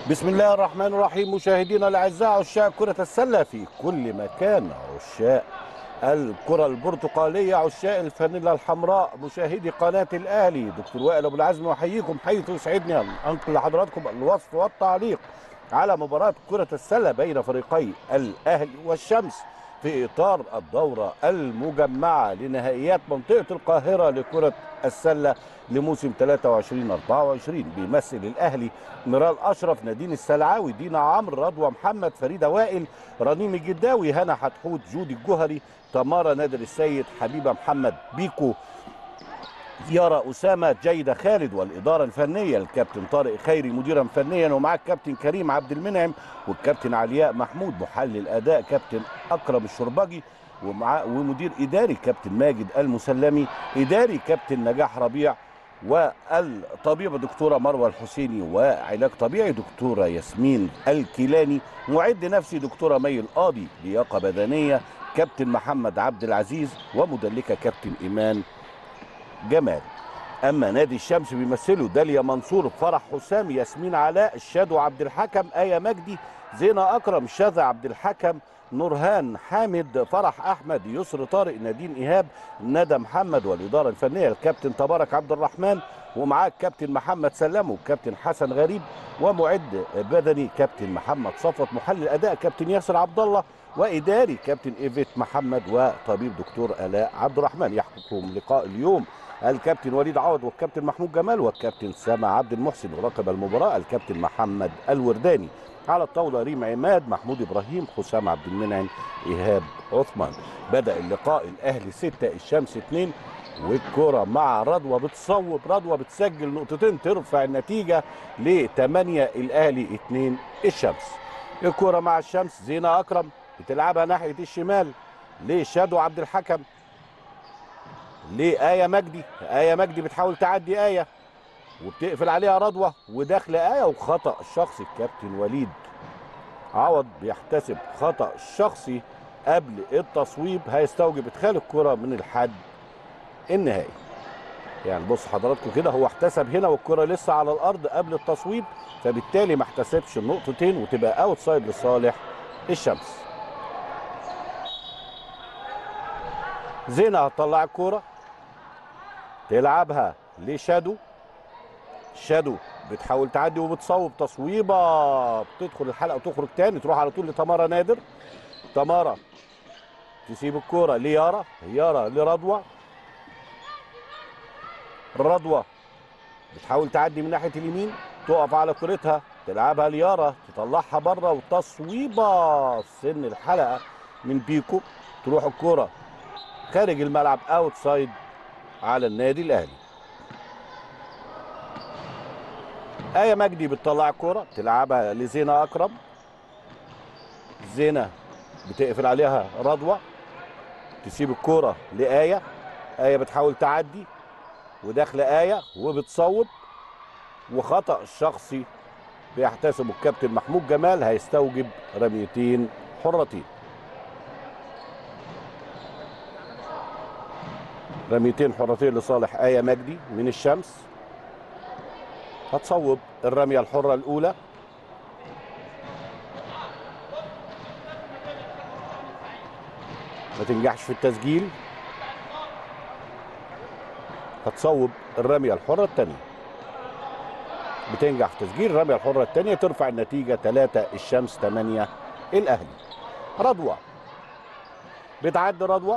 بسم الله الرحمن الرحيم مشاهدينا الاعزاء عشاق كرة السلة في كل مكان عشاق الكرة البرتقالية عشاق الفانيلا الحمراء مشاهدي قناة الأهلي دكتور وائل أبو العزم أحييكم حيث يسعدني أن أنقل لحضراتكم الوصف والتعليق على مباراة كرة السلة بين فريقي الأهلي والشمس في إطار الدورة المجمعة لنهائيات منطقة القاهرة لكرة السلة لموسم 23 24 بيمثل الأهلي ميرال أشرف نادين السلعاوي دينا عمرو رضوى محمد فريدة وائل رنيم الجداوي هنا حتحوت جودي الجهري تمارا نادر السيد حبيبة محمد بيكو يارا أسامة جيدة خالد والإدارة الفنية الكابتن طارق خيري مديرا فنيا ومعاه الكابتن كريم عبد المنعم والكابتن علياء محمود محلل أداء كابتن أكرم الشربجي ومعاه ومدير إداري كابتن ماجد المسلمي إداري كابتن نجاح ربيع والطبيبة دكتورة مروة الحسيني وعلاج طبيعي دكتورة ياسمين الكيلاني معد نفسي دكتورة مي القاضي لياقة بدنية كابتن محمد عبد العزيز ومدلكة كابتن إيمان جمال اما نادي الشمس بيمثله داليا منصور فرح حسام ياسمين علاء الشادو عبد الحكم ايه مجدي زينة اكرم شاذة عبد الحكم نورهان حامد فرح احمد يسر طارق نادين ايهاب ندى محمد والاداره الفنيه الكابتن تبارك عبد الرحمن ومعاه الكابتن محمد سلام والكابتن حسن غريب ومعد بدني كابتن محمد صفوت محلل اداء كابتن ياسر عبد الله واداري كابتن ايفيت محمد وطبيب دكتور الاء عبد الرحمن يحكم لقاء اليوم الكابتن وليد عوض والكابتن محمود جمال والكابتن سامع عبد المحسن وراقب المباراه الكابتن محمد الورداني على الطاوله ريم عماد محمود ابراهيم حسام عبد المنعم ايهاب عثمان بدا اللقاء الاهلي 6 الشمس 2 والكرة مع رضوى بتصوب رضوى بتسجل نقطتين ترفع النتيجة ل 8 الأهلي 2 الشمس الكرة مع الشمس زينة أكرم بتلعبها ناحية الشمال لشادو عبد الحكم لآية مجدي آية مجدي بتحاول تعدي آية وبتقفل عليها رضوى وداخله آية وخطأ شخصي الكابتن وليد عوض بيحتسب خطأ شخصي قبل التصويب هيستوجب ادخال الكرة من الحد النهائي يعني بص حضراتكم كده هو احتسب هنا والكرة لسه على الارض قبل التصويب فبالتالي ما احتسبش النقطتين وتبقى اوت سايد لصالح الشمس زينة هتطلع الكرة تلعبها لشادو شادو بتحاول تعدي وبتصوب تصويبه بتدخل الحلقه وتخرج تاني تروح على طول لتمارا نادر تمارا تسيب الكوره ليارا يارا لرضوى رضوى بتحاول تعدي من ناحيه اليمين تقف على كورتها تلعبها ليارا تطلعها بره وتصويبه سن الحلقه من بيكو تروح الكوره خارج الملعب اوت سايد على النادي الاهلي آية مجدي بتطلع الكرة تلعبها لزينة أكرم زينة بتقفل عليها رضوى تسيب الكرة لآية آية بتحاول تعدي وداخلة آية وبتصوب وخطأ شخصي بيحتسبه الكابتن محمود جمال هيستوجب رميتين حرتين رميتين حرتين لصالح آية مجدي من الشمس هتصوب الرمية الحرة الأولى ما تنجحش في التسجيل هتصوب الرمية الحرة الثانية بتنجح في تسجيل الرمية الحرة الثانية ترفع النتيجة 3 الشمس 8 الأهلي رضوى بتعدي رضوى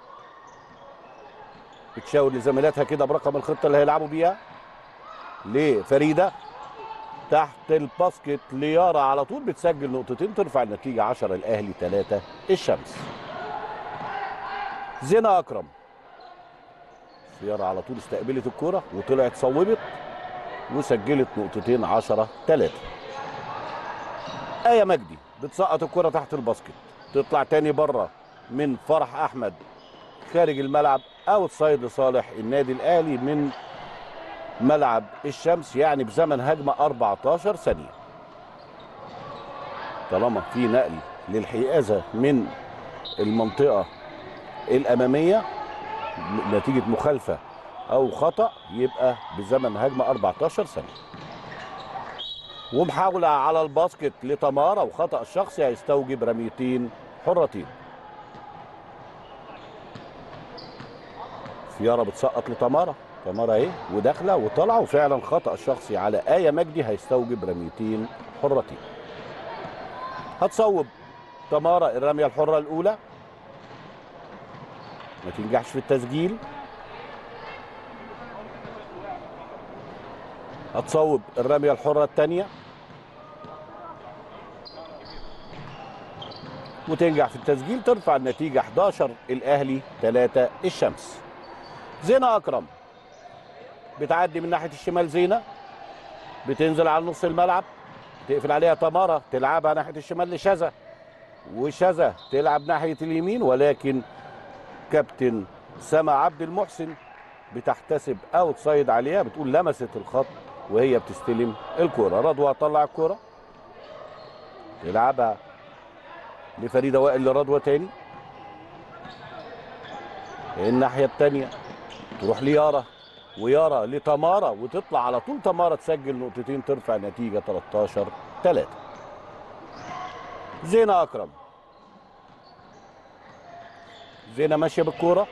بتشاور لزميلاتها كده برقم الخطة اللي هيلعبوا بيها لفريده تحت الباسكت ليارا على طول بتسجل نقطتين ترفع النتيجه 10 الاهلي 3 الشمس زينة اكرم يارا على طول استقبلت الكرة وطلعت صوبت وسجلت نقطتين 10 3 آية مجدي بتسقط الكرة تحت الباسكت تطلع تاني بره من فرح احمد خارج الملعب اوت سايد لصالح النادي الاهلي من ملعب الشمس يعني بزمن هجمة 14 ثانية طالما في نقل للحيازة من المنطقة الأمامية نتيجة مخالفة أو خطأ يبقى بزمن هجمة 14 ثانية ومحاولة على الباسكت لتمارا وخطأ الشخصي هيستوجب رميتين حرتين فيارا بتسقط لتمارا تمارا اهي وداخله وطالعه وفعلا خطأ الشخصي على آية مجدي هيستوجب رميتين حرتين هتصوب تمارا الرمية الحرة الأولى ما تنجحش في التسجيل هتصوب الرمية الحرة الثانية وتنجح في التسجيل ترفع النتيجة 11 الأهلي 3 الشمس زينة أكرم بتعدي من ناحية الشمال زينة بتنزل على نص الملعب تقفل عليها تمارا تلعبها ناحية الشمال لشذا وشذا تلعب ناحية اليمين ولكن كابتن سما عبد المحسن بتحتسب اوت سايد عليها بتقول لمست الخط وهي بتستلم الكرة رضوى هتطلع الكرة تلعبها لفريدة وائل لرضوى تاني الناحية التانية تروح ليارا ويارا لتمارا وتطلع على طول تمارا تسجل نقطتين ترفع نتيجة 13 3 زينة أكرم زينة ماشية بالكورة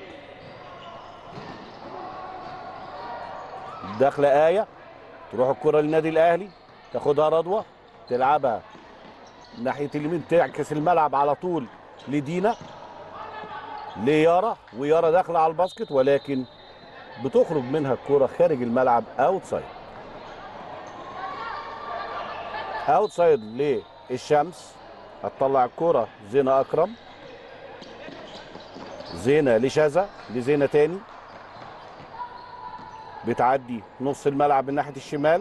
داخلة آية تروح الكرة للنادي الأهلي تاخدها رضوى تلعبها ناحية اليمين تعكس الملعب على طول لدينا ليارا ويارا داخلة على الباسكت ولكن بتخرج منها الكرة خارج الملعب اوتسايد اوتسايد للشمس هتطلع الكرة زينة أكرم زينة لشذا لزينة تاني بتعدي نص الملعب من ناحية الشمال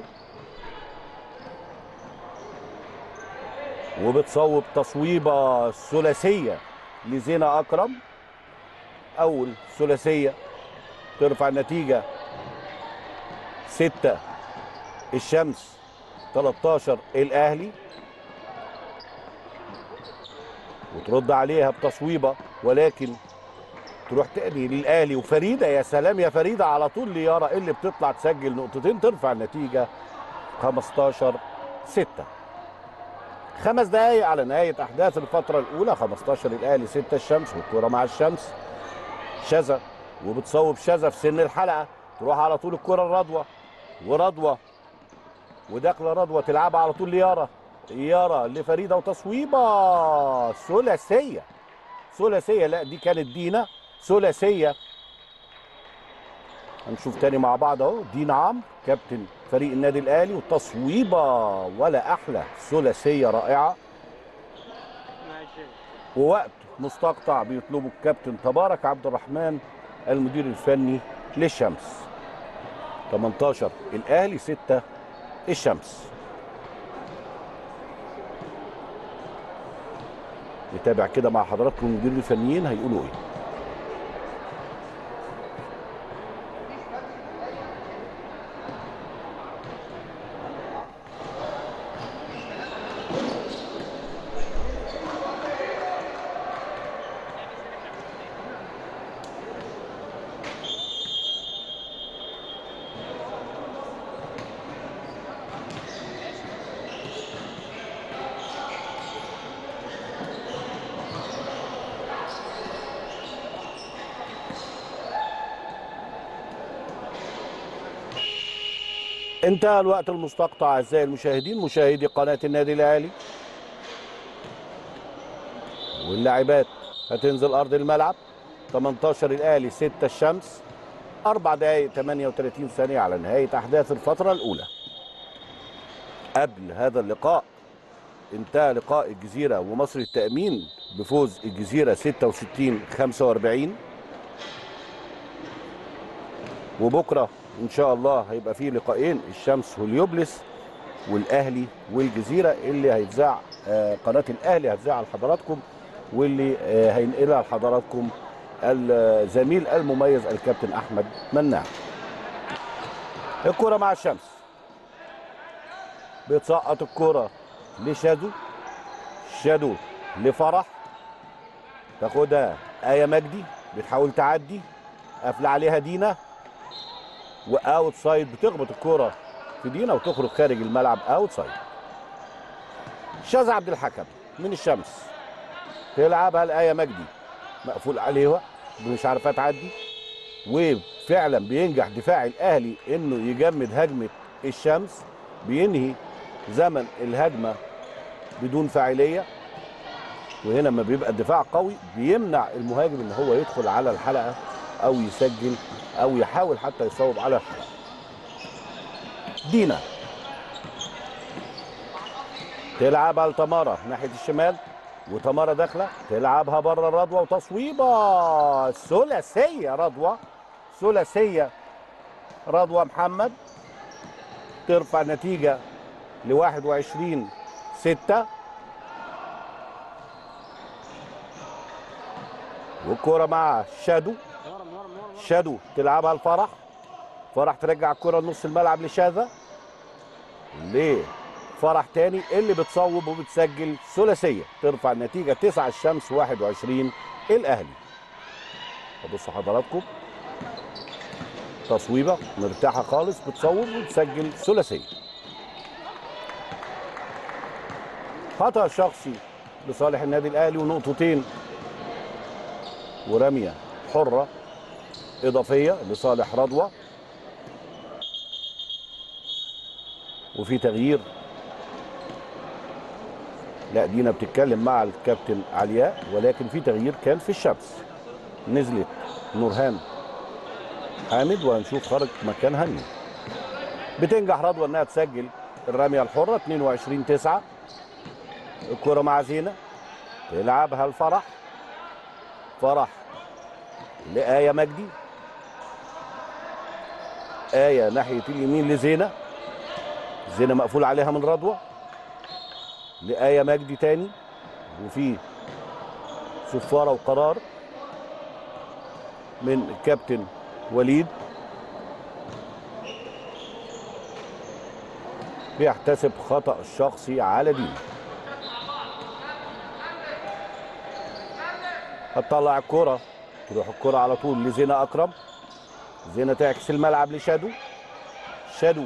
وبتصوب تصويبة ثلاثية لزينة أكرم أول ثلاثية ترفع النتيجة ستة الشمس 13 الأهلي وترد عليها بتصويبة ولكن تروح تاني للأهلي وفريدة يا سلام يا فريدة على طول ليارا اللي بتطلع تسجل نقطتين ترفع النتيجة 15 6 خمس دقايق على نهاية أحداث الفترة الأولى 15 الأهلي 6 الشمس والكرة مع الشمس شذا وبتصوب شذا في سن الحلقة تروح على طول الكرة لرضوى ورضوى وداخلة رضوى تلعبها على طول ليارا يارا لفريدة وتصويبة ثلاثية ثلاثية لا دي كانت دينا ثلاثية هنشوف تاني مع بعض اهو دينا عمرو كابتن فريق النادي الاهلي وتصويبه ولا احلى ثلاثيه رائعه ووقت مستقطع بيطلبه الكابتن تبارك عبد الرحمن المدير الفني للشمس 18 الاهلي 6 الشمس نتابع كده مع حضراتكم المدير الفنيين هيقولوا ايه انتهى الوقت المستقطع اعزائي المشاهدين مشاهدي قناه النادي الاهلي واللاعبات هتنزل ارض الملعب 18 الاهلي 6 الشمس 4 دقائق 38 ثانيه على نهايه احداث الفتره الاولى قبل هذا اللقاء انتهى لقاء الجزيره ومصر التامين بفوز الجزيره 66 45 وبكره ان شاء الله هيبقى فيه لقاءين الشمس واليوبلس والاهلي والجزيره اللي هيتذاع آه، قناه الاهلي هتذاع لحضراتكم واللي آه، هينقلها لحضراتكم الزميل المميز الكابتن احمد مناع الكره مع الشمس بتسقط الكره لشادو شادو لفرح تاخدها ايه مجدي بتحاول تعدي قافله عليها دينا واوت سايد بتخبط الكرة في دينا وتخرج خارج الملعب اوت سايد شاذ عبد الحكم من الشمس تلعبها لآية مجدي مقفول عليها مش عارفه تعدي وفعلا بينجح دفاع الاهلي انه يجمد هجمه الشمس بينهي زمن الهجمه بدون فاعليه وهنا لما بيبقى الدفاع قوي بيمنع المهاجم ان هو يدخل على الحلقه او يسجل او يحاول حتى يصوب على الحلقه دينا تلعبها لتمارا ناحيه الشمال وتمارا داخله تلعبها بره الرضوه وتصويبه ثلاثيه رضوه ثلاثيه رضوه محمد ترفع نتيجه ل 21 6 والكرة مع شادو شادو تلعبها لفرح فرح ترجع الكرة لنص الملعب لشاذة ليه فرح تاني اللي بتصوب وبتسجل ثلاثيه ترفع النتيجه 9 الشمس 21 الاهلي بص حضراتكم تصويبه مرتاحه خالص بتصوب وبتسجل ثلاثيه خطا شخصي لصالح النادي الاهلي ونقطتين ورميه حره اضافيه لصالح رضوى وفي تغيير لا دينا بتتكلم مع الكابتن علياء ولكن في تغيير كان في الشمس نزلت نورهان حامد وهنشوف خرج مكانها مين بتنجح رضوى انها تسجل الرميه الحره 22 9 الكره مع زينه تلعبها الفرح فرح لآية مجدي آية ناحية اليمين لزينة زينة مقفول عليها من رضوى لآية مجدي تاني وفي صفارة وقرار من الكابتن وليد بيحتسب خطأ شخصي على دين هتطلع الكرة تروح الكرة على طول لزينة أكرم زينة تعكس الملعب لشادو شادو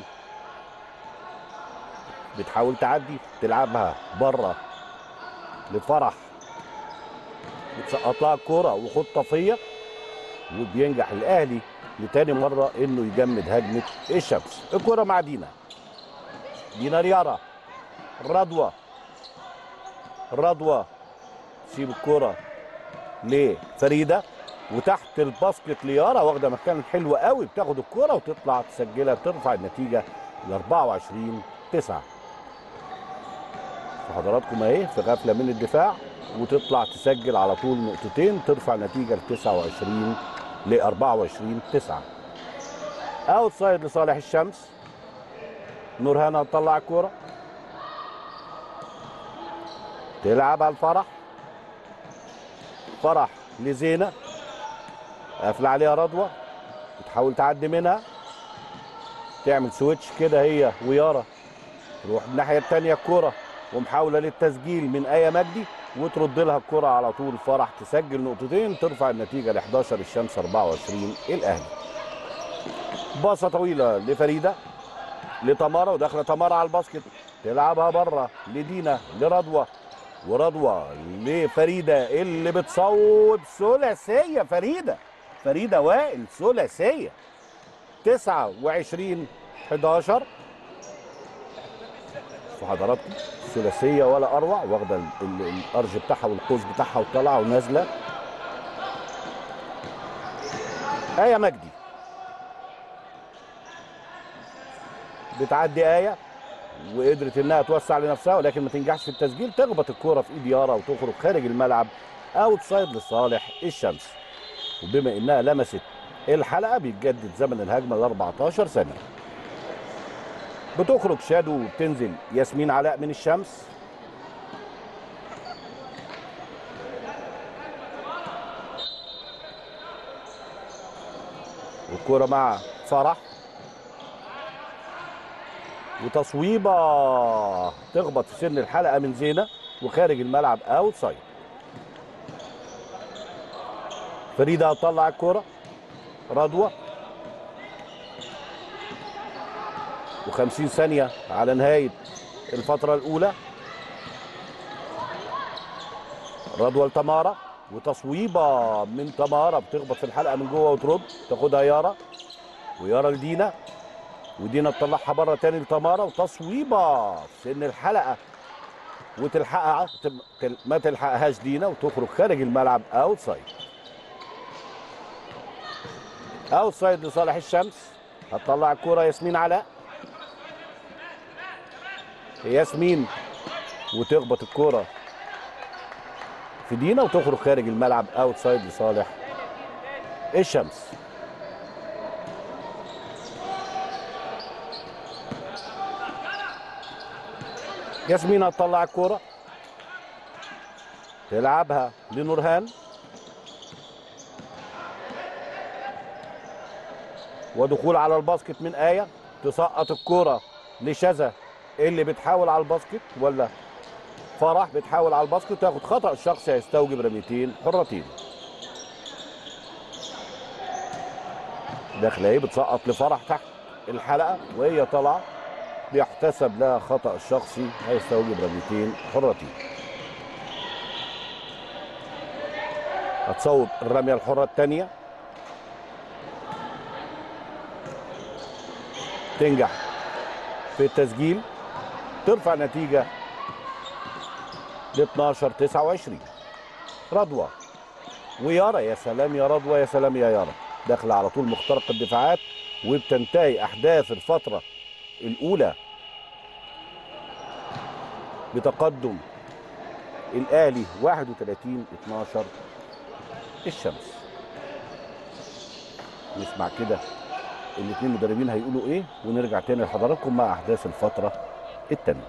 بتحاول تعدي تلعبها بره لفرح بتسقط لها الكوره وخطافيه وبينجح الاهلي لتاني مره انه يجمد هجمه الشمس الكوره مع دينا دينا ريارة رضوى رضوى تسيب الكوره لفريده وتحت الباسكت ليارا واخده مكان حلو قوي بتاخد الكوره وتطلع تسجلها ترفع النتيجه ل 24 9 حضراتكم اهي في غفله من الدفاع وتطلع تسجل على طول نقطتين ترفع نتيجه ل 29 ل 24 9 اوت سايد لصالح الشمس نورهان هتطلع الكوره تلعب على الفرح فرح لزينه قافله عليها رضوى بتحاول تعدي منها تعمل سويتش كده هي ويارا تروح الناحيه الثانيه الكوره ومحاوله للتسجيل من ايه مجدي وترد لها الكره على طول فرح تسجل نقطتين ترفع النتيجه ل 11 الشمس 24 الاهلي باصه طويله لفريده لتمارا وداخله تمارا على الباسكت تلعبها بره لدينا لرضوى ورضوى لفريده اللي بتصوب ثلاثيه فريده فريده وائل ثلاثيه 29 11 في حضراتكم ثلاثيه ولا اروع واخده ال- ال- الارج بتاعها والقوس بتاعها وطالعه ونازله ايه مجدي بتعدي ايه وقدرت انها توسع لنفسها ولكن ما تنجحش في التسجيل تخبط الكوره في ايد يارا وتخرج خارج الملعب اوت سايد لصالح الشمس وبما انها لمست الحلقه بيتجدد زمن الهجمه ل 14 ثانيه بتخرج شادو وبتنزل ياسمين علاء من الشمس والكرة مع فرح وتصويبة تخبط في سن الحلقة من زينة وخارج الملعب اوت سايد فريدة هتطلع الكرة رضوى وخمسين ثانية على نهاية الفترة الأولى رضوى لتمارا وتصويبة من تمارا بتخبط في الحلقة من جوه وترد تاخدها يارا ويارا لدينا ودينا تطلعها بره تاني لتمارا وتصويبة في سن الحلقة وتلحقها تم- تل- ما تلحقهاش دينا وتخرج خارج الملعب اوت سايد اوت سايد لصالح الشمس هتطلع الكرة ياسمين علاء ياسمين وتخبط الكرة في دينا وتخرج خارج الملعب اوت سايد لصالح الشمس ياسمين هتطلع الكرة تلعبها لنورهان ودخول على الباسكت من آية تسقط الكرة لشذا اللي بتحاول على الباسكت ولا فرح بتحاول على الباسكت تاخد خطأ شخصي هيستوجب رميتين حرتين داخله ايه بتسقط لفرح تحت الحلقة وهي طالعة بيحتسب لها خطأ شخصي هيستوجب رميتين حرتين هتصوب الرمية الحرة الثانية تنجح في التسجيل ترفع نتيجة ل 12 29 رضوى ويارا يا سلام يا رضوى يا سلام يا يارا داخله على طول مخترق الدفاعات وبتنتهي احداث الفتره الاولى بتقدم الاهلي 31 12 الشمس نسمع كده الاثنين مدربين هيقولوا ايه ونرجع تاني لحضراتكم مع احداث الفتره الثانيه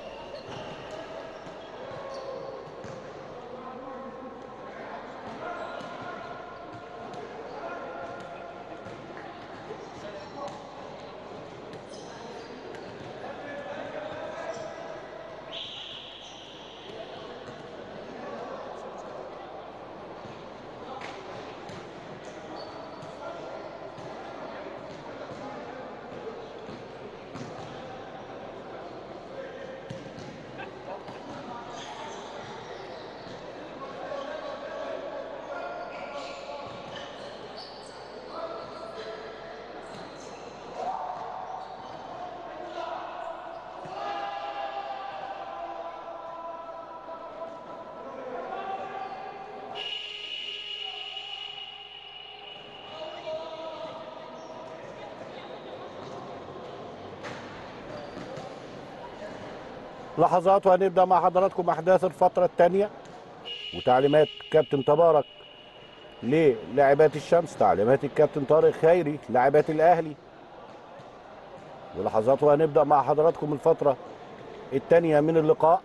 لحظات وهنبدا مع حضراتكم احداث الفتره الثانيه وتعليمات كابتن تبارك للاعبات الشمس تعليمات الكابتن طارق خيري لاعبات الاهلي ولحظات وهنبدا مع حضراتكم الفتره الثانيه من اللقاء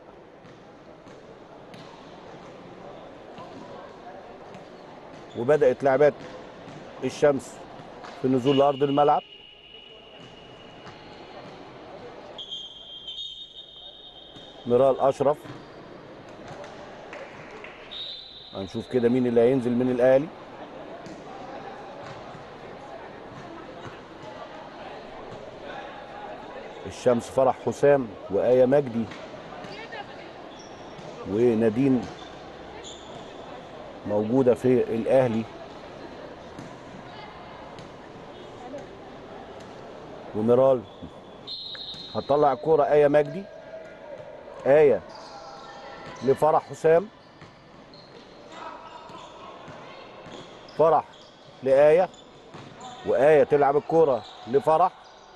وبدات لاعبات الشمس في النزول لارض الملعب ميرال اشرف هنشوف كده مين اللي هينزل من الاهلي الشمس فرح حسام وآية مجدي ونادين موجودة في الأهلي وميرال هتطلع الكورة آية مجدي آية لفرح حسام فرح لآية وآية تلعب الكورة لفرح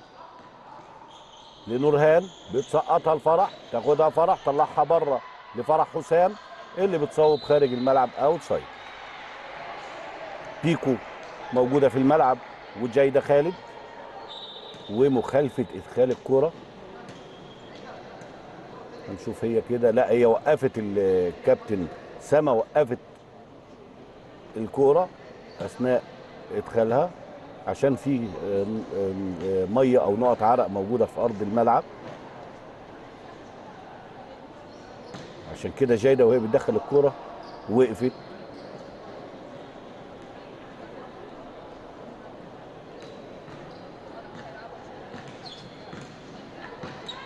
لنورهان بتسقطها لفرح تاخدها فرح طلعها بره لفرح حسام اللي بتصوب خارج الملعب اوت سايد بيكو موجوده في الملعب وجايده خالد ومخالفه ادخال الكوره هنشوف هي كده لا هي وقفت الكابتن سما وقفت الكوره اثناء ادخالها عشان في آم، آم، آم، ميه او نقط عرق موجوده في ارض الملعب عشان كده جايده وهي بتدخل الكوره وقفت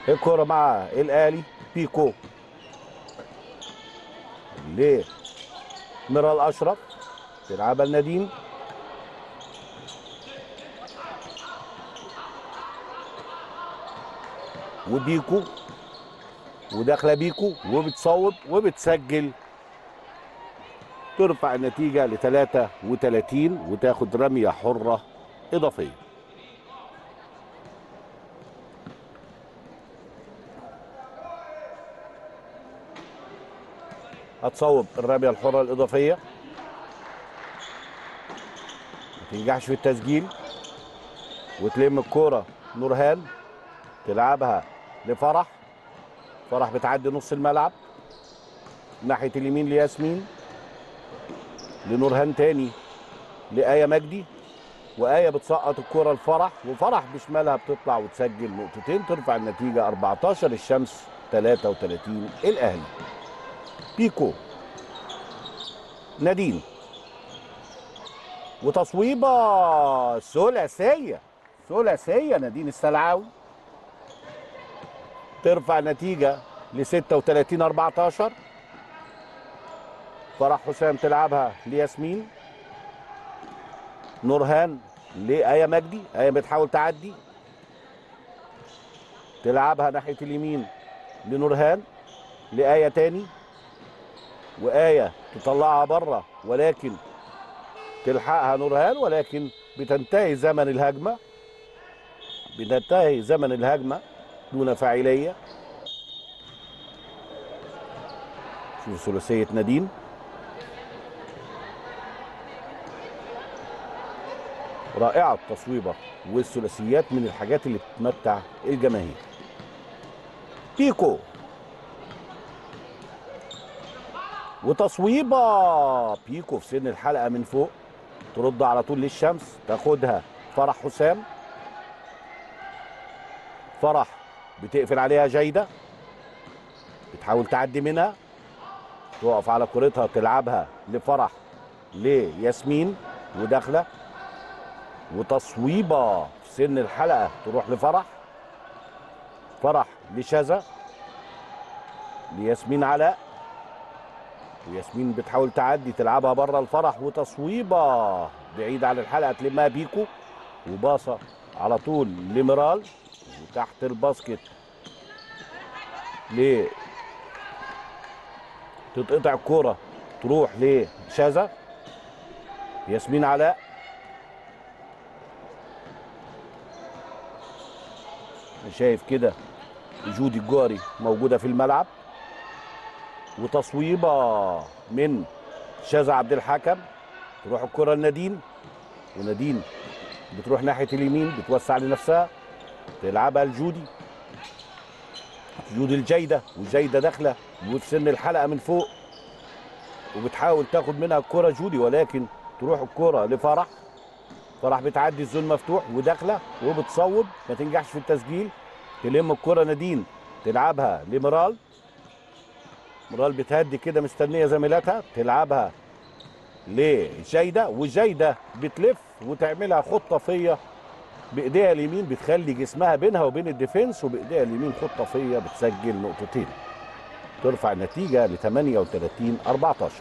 الكرة مع الاهلي بيكو ليه ميرال اشرف تلعبها لنادين وبيكو وداخله بيكو وبتصوب وبتسجل ترفع النتيجة ل 33 وتاخد رمية حرة إضافية هتصوب الرمية الحرة الإضافية ما تنجحش في التسجيل وتلم الكورة نورهان تلعبها لفرح فرح بتعدي نص الملعب ناحية اليمين لياسمين لنورهان تاني لآية مجدي وآية بتسقط الكرة لفرح وفرح بشمالها بتطلع وتسجل نقطتين ترفع النتيجة 14 الشمس 33 الأهلي بيكو نادين وتصويبة ثلاثية ثلاثية نادين السلعاوي ترفع النتيجة ل 36 14 فرح حسام تلعبها لياسمين نورهان لآية مجدي آية بتحاول تعدي تلعبها ناحية اليمين لنورهان لآية تاني وآية تطلعها بره ولكن تلحقها نورهان ولكن بتنتهي زمن الهجمة بتنتهي زمن الهجمة دون فاعلية شوف ثلاثية نادين رائعة التصويبة والثلاثيات من الحاجات اللي بتمتع الجماهير بيكو وتصويبة بيكو في سن الحلقة من فوق ترد على طول للشمس تاخدها فرح حسام فرح بتقفل عليها جيدة بتحاول تعدي منها تقف على كورتها تلعبها لفرح لياسمين وداخله وتصويبه في سن الحلقه تروح لفرح فرح لشذا لياسمين علاء وياسمين بتحاول تعدي تلعبها بره الفرح وتصويبه بعيد عن الحلقه تلمها بيكو وباصه على طول لميرال وتحت الباسكت ل تتقطع الكوره تروح لشذا ياسمين علاء شايف كده جودي الجاري موجوده في الملعب وتصويبه من شاذة عبد الحكم تروح الكره لنادين ونادين بتروح ناحيه اليمين بتوسع لنفسها تلعبها لجودي جودي الجيده والجيده داخله وفي سن الحلقه من فوق وبتحاول تاخد منها الكره جودي ولكن تروح الكره لفرح فرح بتعدي الزون مفتوح وداخله وبتصوب ما تنجحش في التسجيل تلم الكره نادين تلعبها لمرال مرال بتهدي كده مستنيه زميلاتها تلعبها لجيده وجيده بتلف وتعملها خطافيه بايديها اليمين بتخلي جسمها بينها وبين الديفنس وبايديها اليمين خطافيه بتسجل نقطتين ترفع النتيجه ل 38 14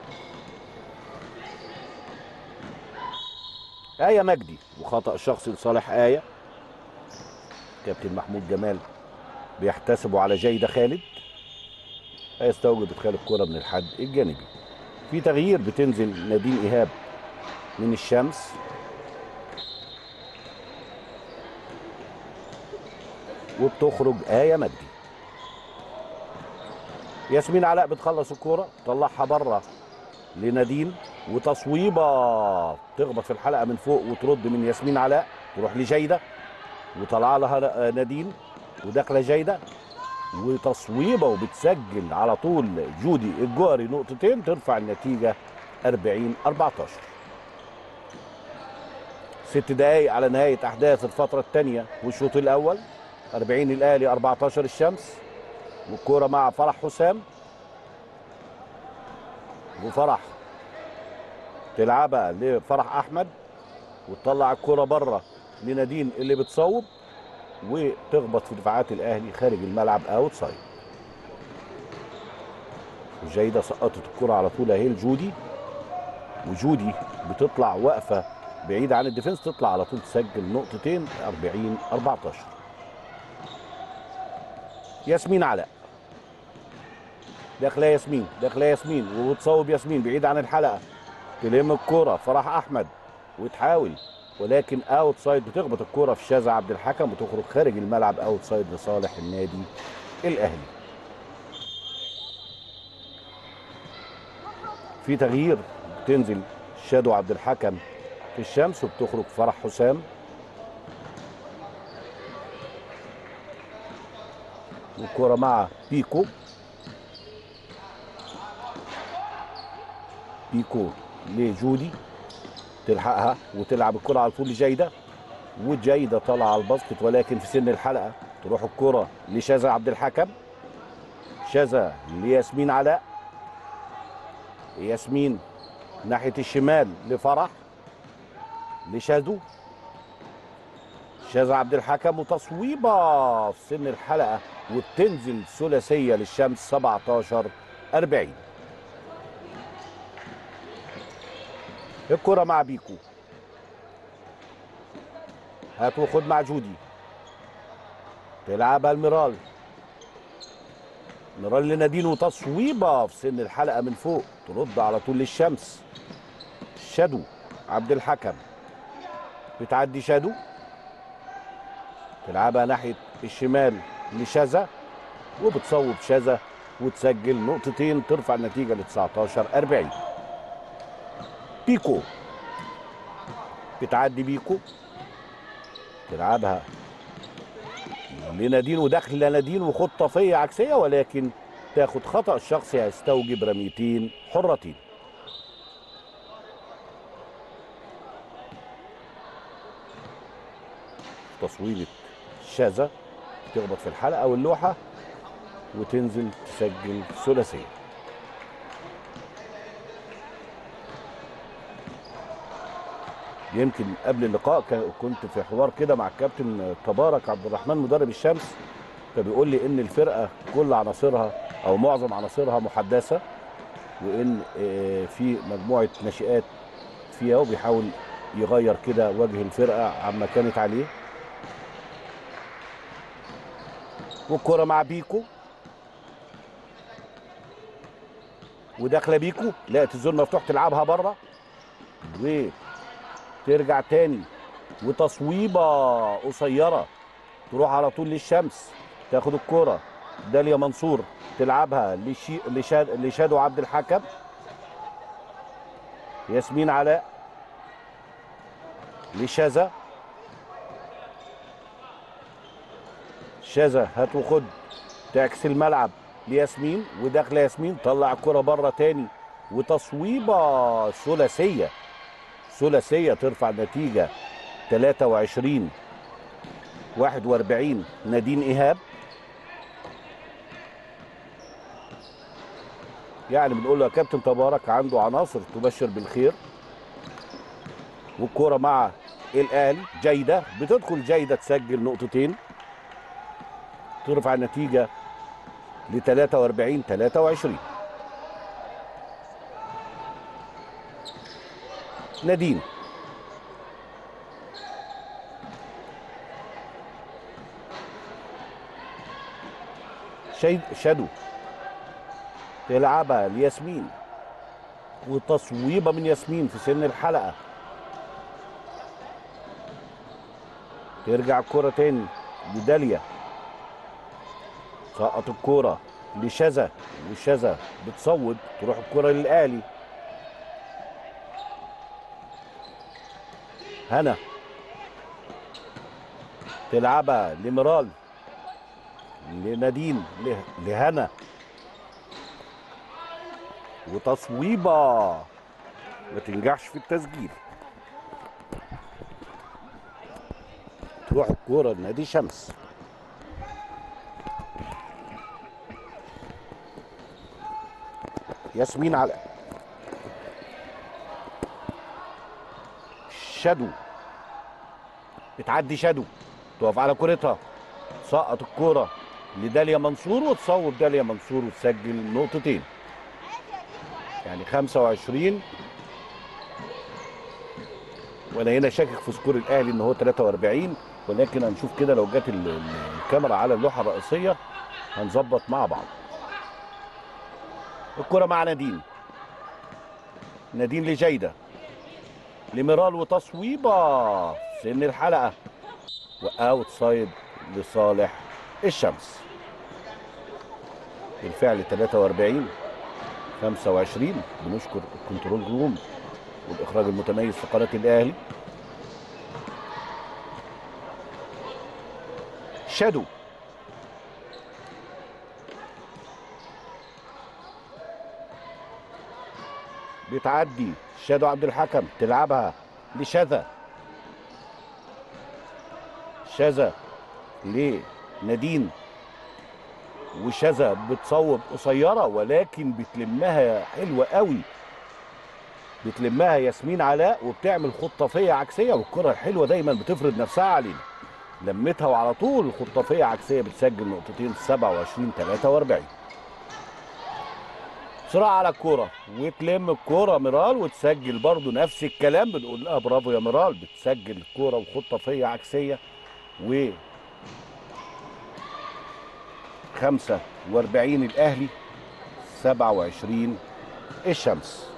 آية مجدي وخطأ شخصي لصالح آية كابتن محمود جمال بيحتسبه على جيدة خالد آية استوجب إدخال الكرة من الحد الجانبي في تغيير بتنزل نادين إيهاب من الشمس وبتخرج آية مجدي ياسمين علاء بتخلص الكرة تطلعها بره لنادين وتصويبه تخبط في الحلقه من فوق وترد من ياسمين علاء تروح لجيده وطلع لها نادين وداخله جيده وتصويبه وبتسجل على طول جودي الجوهري نقطتين ترفع النتيجه 40 14 ست دقايق على نهايه احداث الفتره الثانيه والشوط الاول 40 الاهلي 14 الشمس والكوره مع فرح حسام وفرح تلعبها لفرح احمد وتطلع الكرة بره لنادين اللي بتصوب وتخبط في دفاعات الاهلي خارج الملعب اوت سايد وجيدة سقطت الكرة على طول اهي لجودي وجودي بتطلع واقفة بعيدة عن الديفنس تطلع على طول تسجل نقطتين 40 14 ياسمين علاء داخله ياسمين داخله ياسمين وبتصوب ياسمين بعيد عن الحلقة تلم الكرة فرح احمد وتحاول ولكن اوت سايد بتخبط الكرة في شاذة عبد الحكم وتخرج خارج الملعب اوت سايد لصالح النادي الاهلي في تغيير بتنزل شادو عبد الحكم في الشمس وبتخرج فرح حسام والكرة مع بيكو بيكو لجودي تلحقها وتلعب الكرة على طول لجيدة وجيدة طالعة على الباسكت ولكن في سن الحلقة تروح الكرة لشاذة عبد الحكم شاذة لياسمين علاء ياسمين ناحية الشمال لفرح لشادو شاذة عبد الحكم وتصويبة في سن الحلقة وبتنزل ثلاثية للشمس 17 40 الكرة مع بيكو هات وخد مع جودي تلعبها الميرال ميرال لنادين وتصويبة في سن الحلقة من فوق ترد على طول للشمس شادو عبد الحكم بتعدي شادو تلعبها ناحية الشمال لشاذة وبتصوب شاذة وتسجل نقطتين ترفع النتيجة ل 19 40 بيكو بتعدي بيكو تلعبها لنادين ودخل لنادين وخطة فية عكسية ولكن تاخد خطأ شخصي هيستوجب رميتين حرتين تصويبة شاذة تخبط في الحلقة واللوحة وتنزل تسجل ثلاثية يمكن قبل اللقاء كا- كنت في حوار كده مع الكابتن تبارك عبد الرحمن مدرب الشمس فبيقول لي ان الفرقه كل عناصرها او معظم عناصرها محدثه وان آه، في مجموعه ناشئات فيها وبيحاول يغير كده وجه الفرقه عما كانت عليه والكره مع بيكو وداخله بيكو لقت الزون مفتوح تلعبها بره وترجع تاني وتصويبه قصيره تروح على طول للشمس تاخد الكرة داليا منصور تلعبها لشي... لشاد... لشادو عبد الحكم ياسمين علاء لشاذة شاذة هات وخد تعكس الملعب لياسمين وداخله ياسمين طلع الكرة بره تاني وتصويبة ثلاثية ثلاثية ترفع النتيجة 23 41 نادين إيهاب يعني بنقول له يا كابتن تبارك عنده عناصر تبشر بالخير والكرة مع الأهلي جيدة بتدخل جيدة تسجل نقطتين ترفع النتيجة ل 43 23 نادين شيد شادو تلعبها لياسمين وتصويبه من ياسمين في سن الحلقه ترجع الكرة تاني لداليا سقط الكرة لشذا وشذا بتصوب تروح الكرة للآلي هنا تلعبها لمرال لنادين له- لهنا وتصويبه ما تنجحش في التسجيل تروح الكوره لنادي شمس ياسمين على شادو بتعدي شادو تقف على كورتها سقط الكوره لداليا منصور وتصوب داليا منصور وتسجل نقطتين يعني 25 وانا هنا شاكك في سكور الاهلي ان هو 43 ولكن هنشوف كده لو جت ال- ال- الكاميرا على اللوحه الرئيسيه هنظبط مع بعض الكره مع نادين نادين لجيده لميرال وتصويبه سن الحلقه واوت سايد لصالح الشمس بالفعل 43 25 بنشكر الكنترول روم والاخراج المتميز في قناه الاهلي شادو بتعدي شادو عبد الحكم تلعبها لشذا شذا لنادين وشذا بتصوب قصيره ولكن بتلمها حلوه قوي بتلمها ياسمين علاء وبتعمل خطافيه عكسيه والكره الحلوه دايما بتفرض نفسها علينا لمتها وعلى طول خطافيه عكسيه بتسجل نقطتين 27 43 صراع على الكوره وتلم الكوره ميرال وتسجل برضو نفس الكلام بنقول لها برافو يا ميرال بتسجل الكوره وخطافيه عكسيه و 45 الاهلي 27 الشمس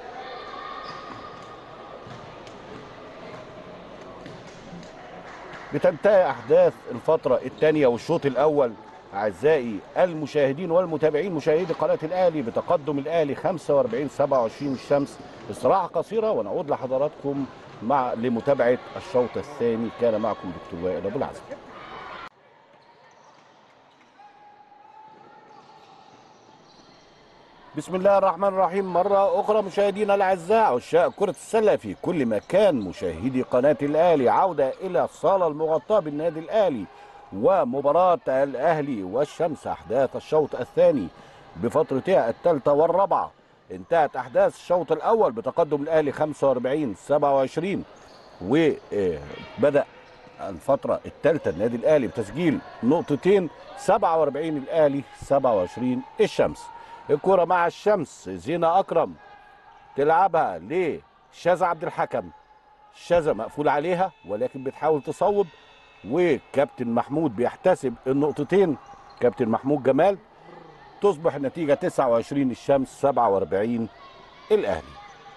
بتنتهي احداث الفتره الثانيه والشوط الاول اعزائي المشاهدين والمتابعين مشاهدي قناه الاهلي بتقدم الاهلي 45 27 الشمس استراحه قصيره ونعود لحضراتكم مع لمتابعه الشوط الثاني كان معكم دكتور وائل ابو العزم بسم الله الرحمن الرحيم مرة أخرى مشاهدينا الأعزاء عشاق كرة السلة في كل مكان مشاهدي قناة الأهلي عودة إلى الصالة المغطاة بالنادي الأهلي ومباراة الأهلي والشمس أحداث الشوط الثاني بفترتها الثالثة والرابعة انتهت أحداث الشوط الأول بتقدم الأهلي 45 27 وبدأ الفترة الثالثة النادي الأهلي بتسجيل نقطتين 47 الأهلي 27 الشمس الكرة مع الشمس زينة أكرم تلعبها لشاذة عبد الحكم شاذة مقفول عليها ولكن بتحاول تصوب وكابتن محمود بيحتسب النقطتين كابتن محمود جمال تصبح النتيجة 29 الشمس 47 الأهلي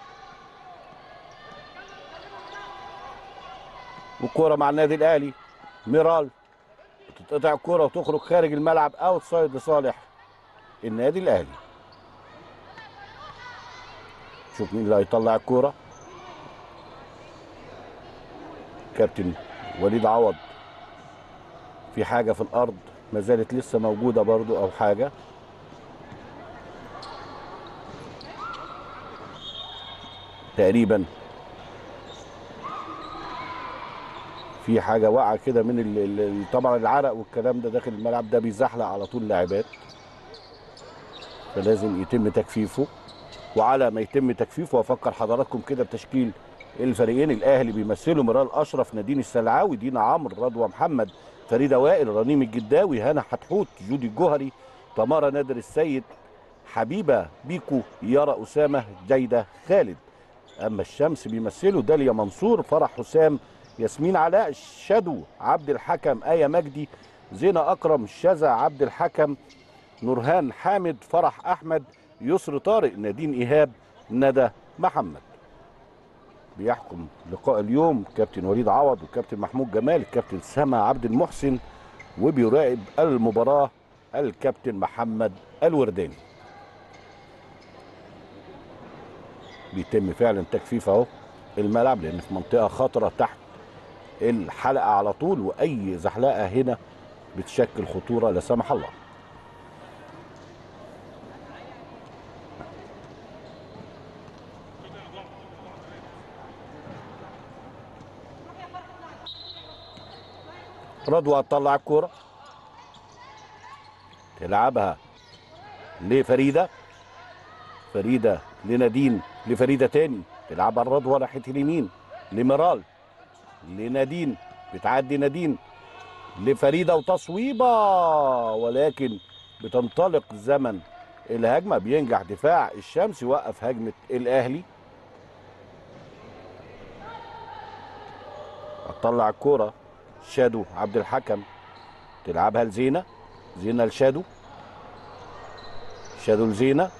والكرة مع النادي الأهلي ميرال تتقطع الكرة وتخرج خارج الملعب اوت سايد لصالح النادي الاهلي شوف مين اللي هيطلع الكوره كابتن وليد عوض في حاجه في الارض ما زالت لسه موجوده برضو او حاجه تقريبا في حاجه واقعه كده من ال- ال- ال- طبعا العرق والكلام ده داخل الملعب ده بيزحلق على طول لاعبات فلازم يتم تجفيفه وعلى ما يتم تجفيفه افكر حضراتكم كده بتشكيل الفريقين الاهلي بيمثلوا ميرال اشرف نادين السلعاوي دينا عمرو رضوى محمد فريده وائل رنيم الجداوي هنا حتحوت جودي الجوهري تمارا نادر السيد حبيبه بيكو يارا اسامه جيده خالد اما الشمس بيمثلوا داليا منصور فرح حسام ياسمين علاء شادو عبد الحكم ايه مجدي زينه اكرم شذا عبد الحكم نورهان حامد فرح احمد يسر طارق نادين ايهاب ندى محمد بيحكم لقاء اليوم كابتن وليد عوض وكابتن محمود جمال الكابتن سما عبد المحسن وبيراقب المباراه الكابتن محمد الورداني بيتم فعلا تجفيف اهو الملعب لان في منطقه خطره تحت الحلقه على طول واي زحلقه هنا بتشكل خطوره لا سمح الله رضوى تطلع الكوره تلعبها لفريده فريده لنادين لفريده تاني تلعبها الرضوى ناحيه اليمين لميرال لنادين بتعدي نادين لفريده وتصويبه ولكن بتنطلق زمن الهجمه بينجح دفاع الشمس يوقف هجمه الاهلي هتطلع الكوره شادو عبد الحكم تلعبها لزينه زينه لشادو شادو لزينه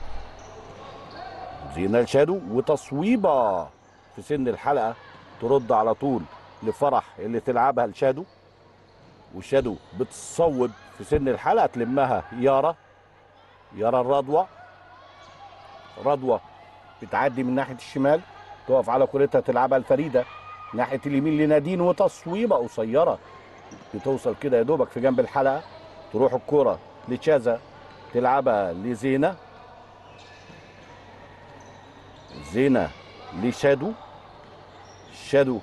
زينه لشادو وتصويبه في سن الحلقه ترد على طول لفرح اللي تلعبها لشادو وشادو بتصوب في سن الحلقه تلمها يارا يارا الرضوه رضوه بتعدي من ناحيه الشمال تقف على كورتها تلعبها الفريده ناحيه اليمين لنادين وتصويبه قصيره بتوصل كده يا دوبك في جنب الحلقه تروح الكوره لتشازا تلعبها لزينه زينه لشادو شادو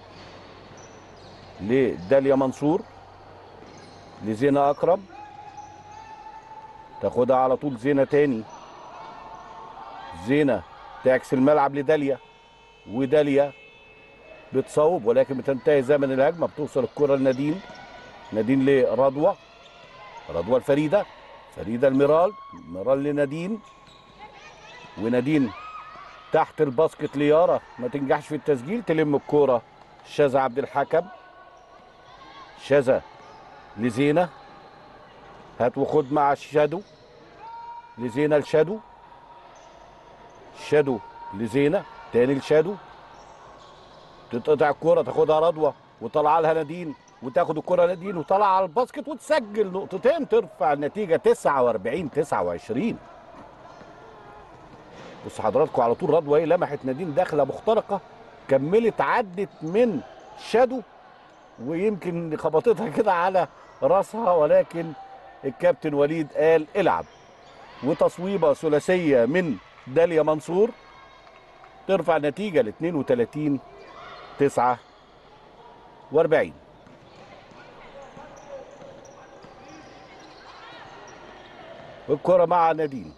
لداليا منصور لزينة أكرم تاخدها على طول زينة تاني زينة تعكس الملعب لداليا وداليا بتصوب ولكن بتنتهي زمن الهجمة بتوصل الكرة لنادين نادين لرضوى رضوى الفريدة فريدة الميرال ميرال لنادين ونادين تحت الباسكت ليارا ما تنجحش في التسجيل تلم الكرة شاذة عبد الحكم شاذة لزينة هات وخد مع الشادو لزينة الشادو شادو لزينة تاني الشادو تتقطع الكرة تاخدها رضوى وطلع لها نادين وتاخد الكرة نادين وطلع على الباسكت وتسجل نقطتين ترفع النتيجة 49 29 بص حضراتكم على طول رضوى ايه لمحت نادين داخله مخترقه كملت عدت من شادو ويمكن خبطتها كده على راسها ولكن الكابتن وليد قال العب وتصويبه ثلاثيه من داليا منصور ترفع النتيجه ل 32 49 والكره مع نادين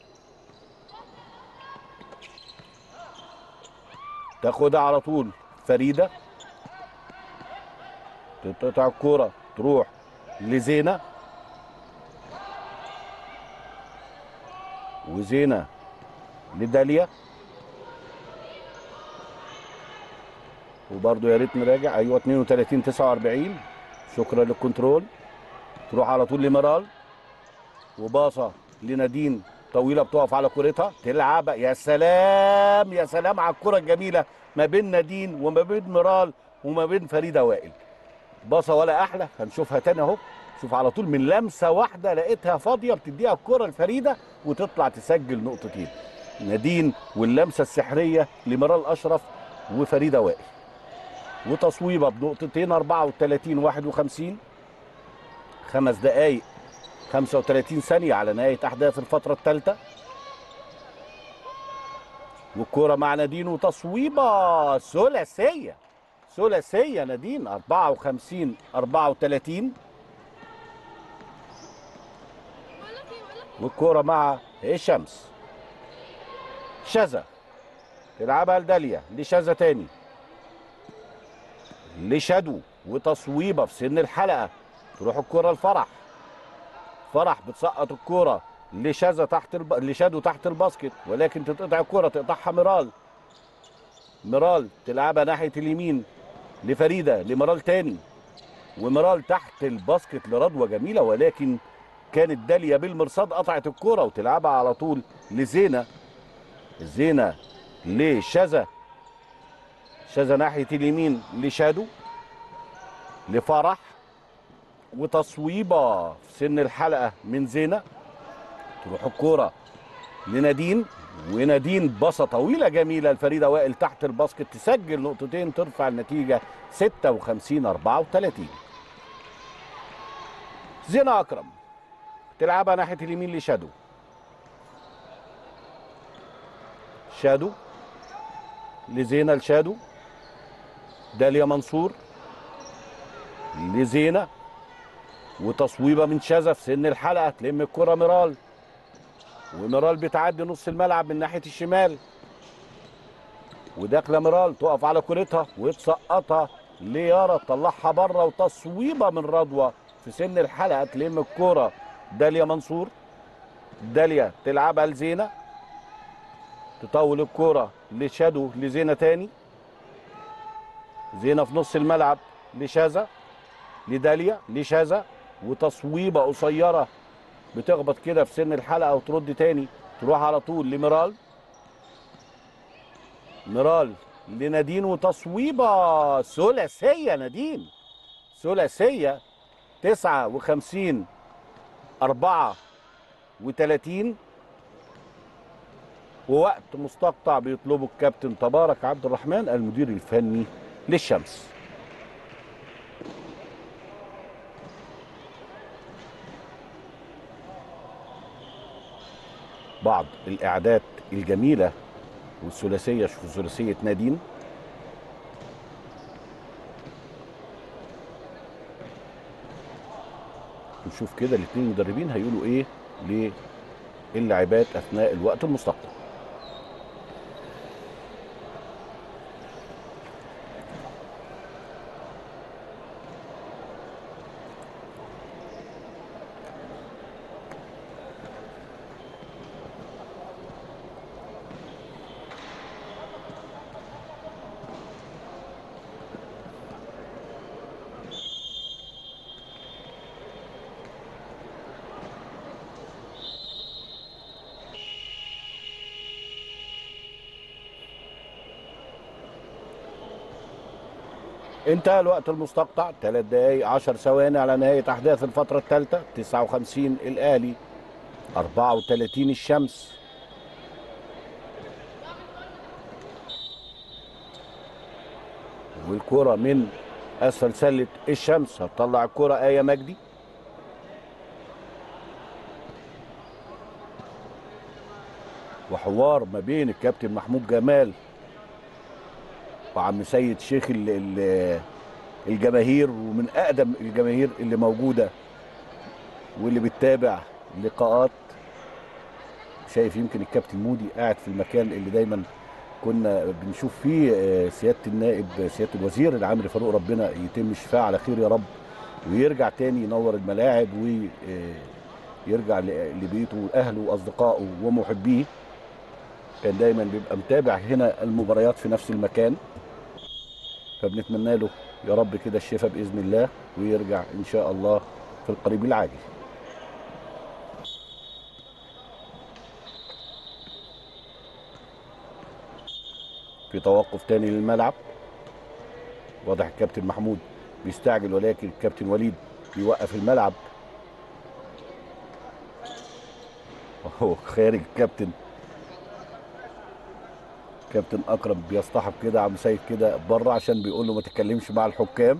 تاخدها على طول فريده تقطع الكوره تروح لزينه وزينه لداليا وبرضه يا ريت نراجع ايوه 32 49 شكرا للكنترول تروح على طول لمرال وباصه لنادين طويله بتقف على كورتها تلعب يا سلام يا سلام على الكره الجميله ما بين نادين وما بين مرال وما بين فريده وائل باصه ولا احلى هنشوفها تاني اهو شوف على طول من لمسه واحده لقيتها فاضيه بتديها الكره لفريده وتطلع تسجل نقطتين نادين واللمسه السحريه لمرال اشرف وفريده وائل وتصويبه بنقطتين 34 51 خمس دقائق 35 ثانية على نهاية أحداث الفترة الثالثة والكرة مع نادين وتصويبة ثلاثية ثلاثية نادين 54 34 والكرة مع الشمس شذا تلعبها لداليا لشذا تاني لشادو وتصويبة في سن الحلقة تروح الكرة لفرح فرح بتسقط الكرة لشاذة تحت الب... لشادو تحت الباسكت ولكن تتقطع الكرة تقطعها ميرال ميرال تلعبها ناحية اليمين لفريدة لميرال تاني وميرال تحت الباسكت لرضوى جميلة ولكن كانت داليا بالمرصاد قطعت الكرة وتلعبها على طول لزينة زينة لشاذة شاذة ناحية اليمين لشادو لفرح وتصويبه في سن الحلقه من زينه تروح الكوره لنادين ونادين باصه طويله جميله لفريده وائل تحت الباسكت تسجل نقطتين ترفع النتيجه 56 34 زينه اكرم تلعبها ناحيه اليمين لشادو شادو لزينه لشادو داليا منصور لزينه وتصويبه من شذا في سن الحلقه تلم الكره ميرال وميرال بتعدي نص الملعب من ناحيه الشمال وداخله ميرال تقف على كورتها وتسقطها ليارا تطلعها بره وتصويبه من رضوى في سن الحلقه تلم الكوره داليا منصور داليا تلعبها لزينه تطول الكوره لشادو لزينه تاني زينه في نص الملعب لشاذا لداليا لشاذا وتصويبه قصيره بتخبط كده في سن الحلقه وترد تاني تروح على طول لميرال ميرال لنادين وتصويبه ثلاثيه نادين ثلاثيه 59 34 ووقت مستقطع بيطلبه الكابتن تبارك عبد الرحمن المدير الفني للشمس بعض الاعداد الجميله والثلاثيه شوفوا ثلاثيه نادين نشوف كده الاثنين المدربين هيقولوا ايه للاعبات اثناء الوقت المستقطع انتهى الوقت المستقطع 3 دقايق 10 ثواني على نهاية أحداث الفترة الثالثة 59 الأهلي 34 الشمس والكرة من أسفل سلة الشمس هتطلع الكرة آية مجدي وحوار ما بين الكابتن محمود جمال وعم سيد شيخ ال- ال- الجماهير ومن اقدم الجماهير اللي موجوده واللي بتتابع لقاءات شايف يمكن الكابتن مودي قاعد في المكان اللي دايما كنا بنشوف فيه آه، سياده النائب سياده الوزير العامري فاروق ربنا يتم شفاعه على خير يا رب ويرجع تاني ينور الملاعب ويرجع لبيته واهله واصدقائه ومحبيه كان دايما بيبقى متابع هنا المباريات في نفس المكان فبنتمنى له يا رب كده الشفاء باذن الله ويرجع ان شاء الله في القريب العاجل في توقف تاني للملعب واضح الكابتن محمود بيستعجل ولكن الكابتن وليد بيوقف الملعب هو خارج الكابتن كابتن اكرم بيصطحب كده عم سيد كده بره عشان بيقول له ما تتكلمش مع الحكام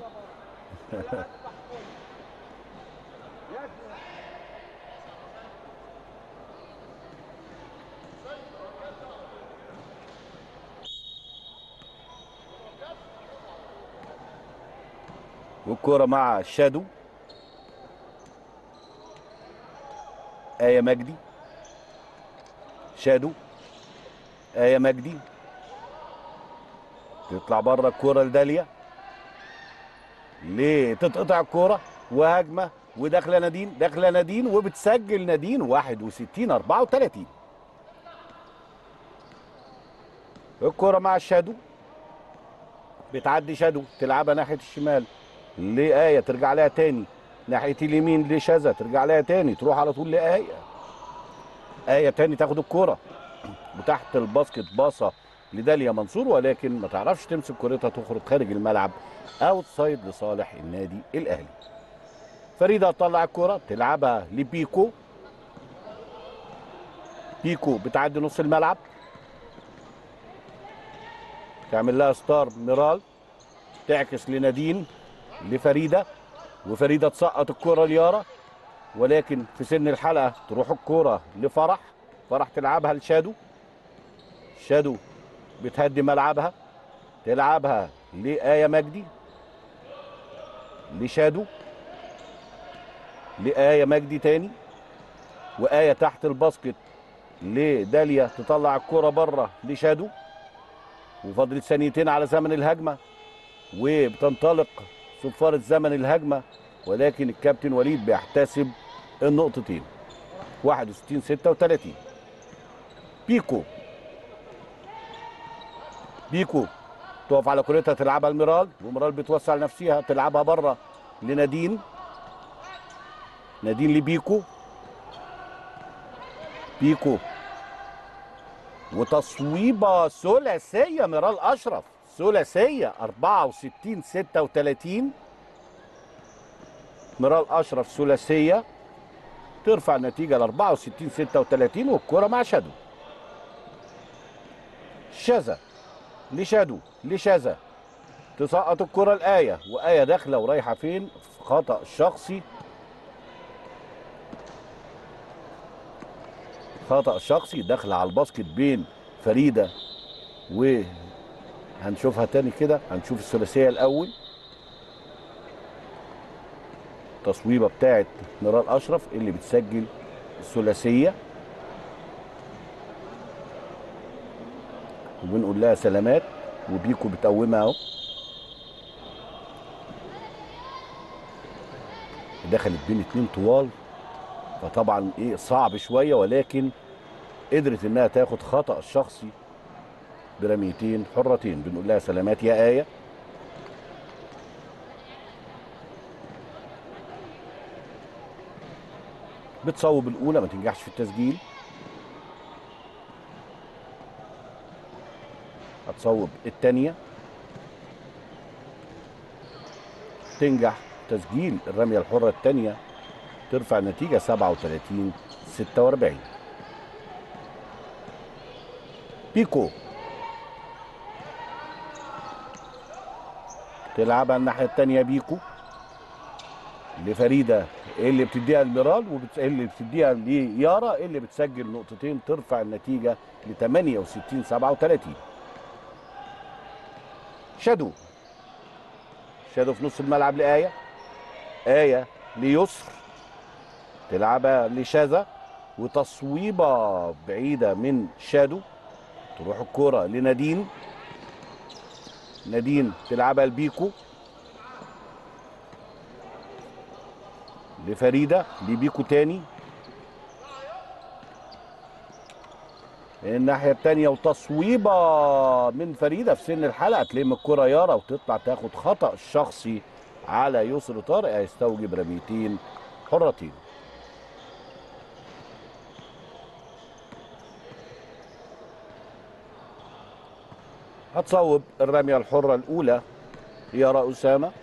والكرة مع شادو آية مجدي شادو آية مجدي تطلع بره الكرة لداليا ليه تتقطع الكرة وهجمة وداخلة نادين داخلة نادين وبتسجل نادين 61 34 الكرة مع الشادو بتعدي شادو تلعبها ناحية الشمال لآية ترجع لها تاني ناحية اليمين لشذا ترجع لها تاني تروح على طول لآية آية تاني تاخد الكرة وتحت الباسكت باصة لداليا منصور ولكن ما تعرفش تمسك كرتها تخرج خارج الملعب اوت سايد لصالح النادي الاهلي فريده تطلع الكره تلعبها لبيكو بيكو بتعدي نص الملعب تعمل لها ستار ميرال تعكس لنادين لفريده وفريده تسقط الكره ليارا ولكن في سن الحلقه تروح الكره لفرح فرح تلعبها لشادو شادو بتهدي ملعبها تلعبها لآية مجدي لشادو لآية مجدي تاني وآية تحت الباسكت لداليا تطلع الكرة بره لشادو وفاضل ثانيتين على زمن الهجمة وبتنطلق صفارة زمن الهجمة ولكن الكابتن وليد بيحتسب النقطتين 61 36 بيكو بيكو تقف على كورتها تلعبها الميرال وميرال بتوسع لنفسها تلعبها بره لنادين نادين لبيكو بيكو وتصويبه ثلاثيه ميرال اشرف ثلاثيه 64 36 ميرال اشرف ثلاثيه ترفع النتيجه ل 64 36 والكره مع شادو شذا لشادو لشذا تسقط الكره الايه وايه داخله ورايحه فين خطا شخصي خطا شخصي داخله على الباسكت بين فريده و هنشوفها تاني كده هنشوف الثلاثيه الاول التصويبه بتاعت ميرال اشرف اللي بتسجل الثلاثيه وبنقول لها سلامات وبيكو بتقومها اهو دخلت بين اتنين طوال فطبعا ايه صعب شويه ولكن قدرت انها تاخد خطا الشخصي برميتين حرتين بنقول لها سلامات يا ايه بتصوب الاولى ما تنجحش في التسجيل هتصوب الثانيه تنجح تسجيل الرميه الحره الثانيه ترفع النتيجه 37 46 بيكو تلعبها الناحيه الثانيه بيكو لفريده اللي بتديها الميرال وبت... اللي بتديها ليارا اللي بتسجل نقطتين ترفع النتيجه ل 68 37 شادو شادو في نص الملعب لآية آية ليسر تلعبها لشاذا وتصويبة بعيدة من شادو تروح الكرة لنادين نادين تلعبها لبيكو لفريدة لبيكو تاني الناحية التانية وتصويبة من فريدة في سن الحلقة تلم الكرة يارا وتطلع تاخد خطأ شخصي على يسر طارق هيستوجب رميتين حرتين هتصوب الرمية الحرة الأولى يارا أسامة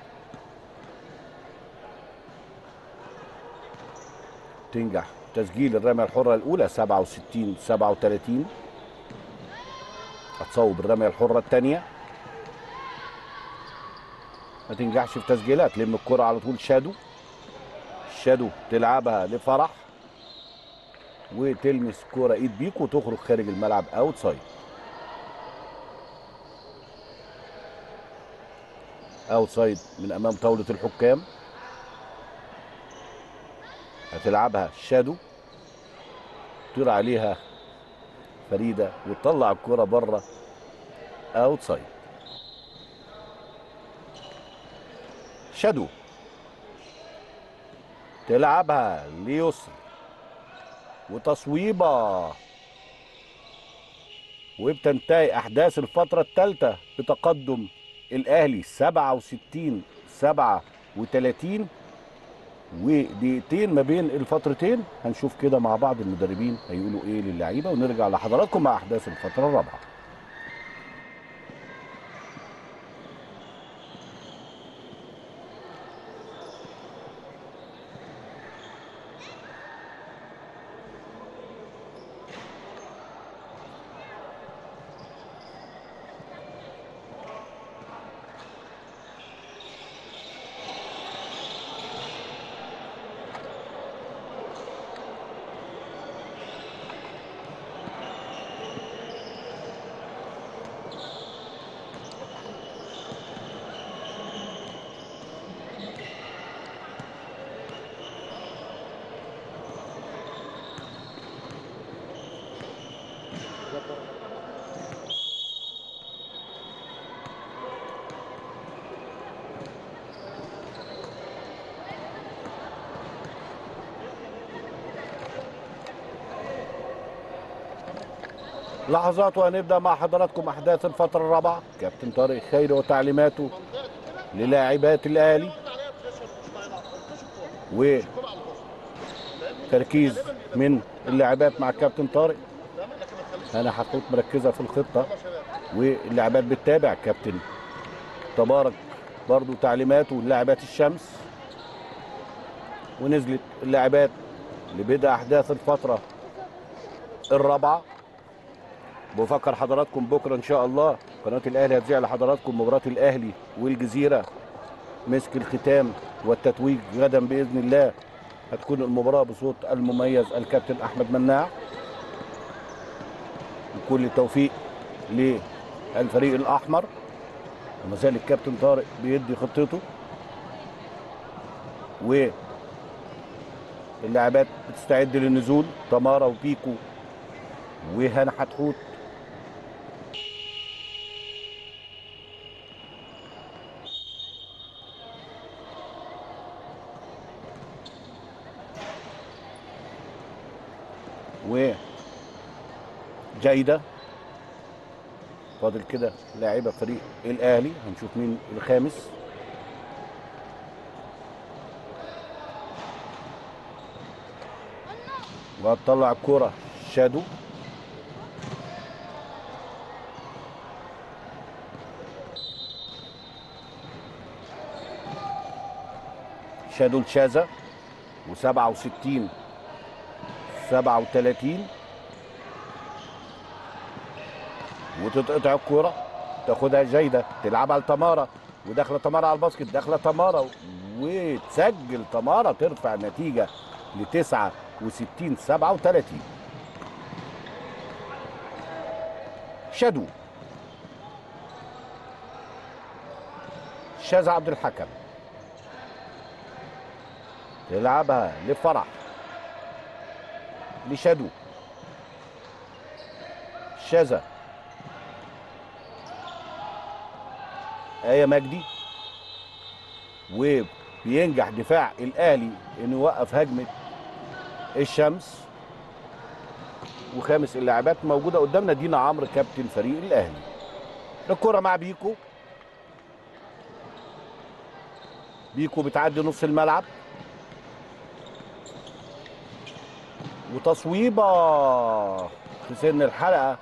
تنجح تسجيل الرمية الحرة الأولى 67 37 هتصوب الرمية الحرة الثانية ما تنجحش في تسجيلها تلم الكرة على طول شادو شادو تلعبها لفرح وتلمس كرة ايد بيكو وتخرج خارج الملعب اوت سايد اوت سايد من امام طاولة الحكام هتلعبها شادو تطير عليها فريده وتطلع الكره بره اوت سايد شادو تلعبها ليسر وتصويبه وبتنتهي احداث الفتره الثالثه بتقدم الاهلي 67 37 ودقيقتين ما بين الفترتين هنشوف كده مع بعض المدربين هيقولوا ايه للعيبه ونرجع لحضراتكم مع احداث الفتره الرابعه لحظات وهنبدا مع حضراتكم احداث الفتره الرابعه كابتن طارق خيري وتعليماته للاعبات الاهلي وتركيز من اللاعبات مع الكابتن طارق انا حطيت مركزه في الخطه واللاعبات بتتابع كابتن تبارك برضو تعليماته للاعبات الشمس ونزلت اللاعبات لبدء احداث الفتره الرابعه بفكر حضراتكم بكره ان شاء الله قناه الاهلي هتذيع لحضراتكم مباراه الاهلي والجزيره مسك الختام والتتويج غدا باذن الله هتكون المباراه بصوت المميز الكابتن احمد مناع وكل التوفيق للفريق الاحمر وما زال الكابتن طارق بيدي خطته و اللاعبات بتستعد للنزول تمارا وبيكو وهنا حتحوت و جيدة فاضل كده لاعيبه فريق الاهلي هنشوف مين الخامس وهتطلع الكرة شادو شادو الشاذة و67 37 وتتقطع الكرة تاخدها جيدة تلعبها لتمارا وداخلة تمارا على الباسكت داخلة تمارا وتسجل تمارا ترفع النتيجة ل 69 37 شادو شاذ عبد الحكم تلعبها لفرح لشادو شاذة آية مجدي وبينجح دفاع الأهلي إنه يوقف هجمة الشمس وخامس اللاعبات موجودة قدامنا دينا عمرو كابتن فريق الأهلي الكرة مع بيكو بيكو بتعدي نص الملعب وتصويبة في سن الحلقة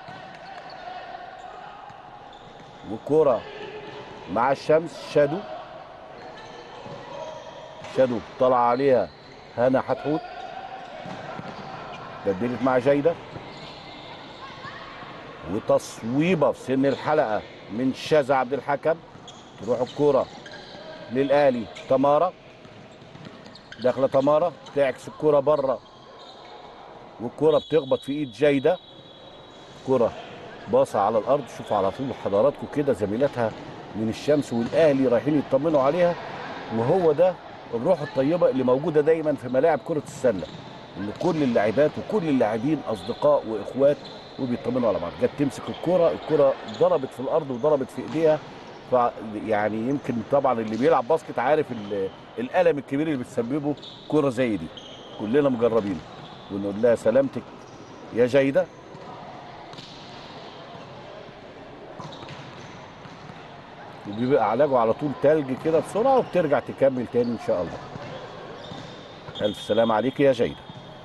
والكرة مع الشمس شادو شادو طلع عليها هنا حتحوت بدلت مع جيدة وتصويبة في سن الحلقة من شاذة عبد الحكم تروح الكرة للأهلي تمارا داخلة تمارا تعكس الكرة بره والكرة بتخبط في ايد جيدة كرة باصة على الأرض شوفوا على طول حضراتكم كده زميلاتها من الشمس والأهلي رايحين يطمنوا عليها وهو ده الروح الطيبة اللي موجودة دايما في ملاعب كرة السلة ان كل اللاعبات وكل اللاعبين اصدقاء واخوات وبيطمنوا على بعض جت تمسك الكرة الكرة ضربت في الارض وضربت في ايديها ف يعني يمكن طبعا اللي بيلعب باسكت عارف ال- الالم الكبير اللي بتسببه كرة زي دي كلنا مجربينه ونقول لها سلامتك يا جيدة وبيبقى علاجه على طول تلج كده بسرعة وبترجع تكمل تاني إن شاء الله ألف سلام عليك يا جيدة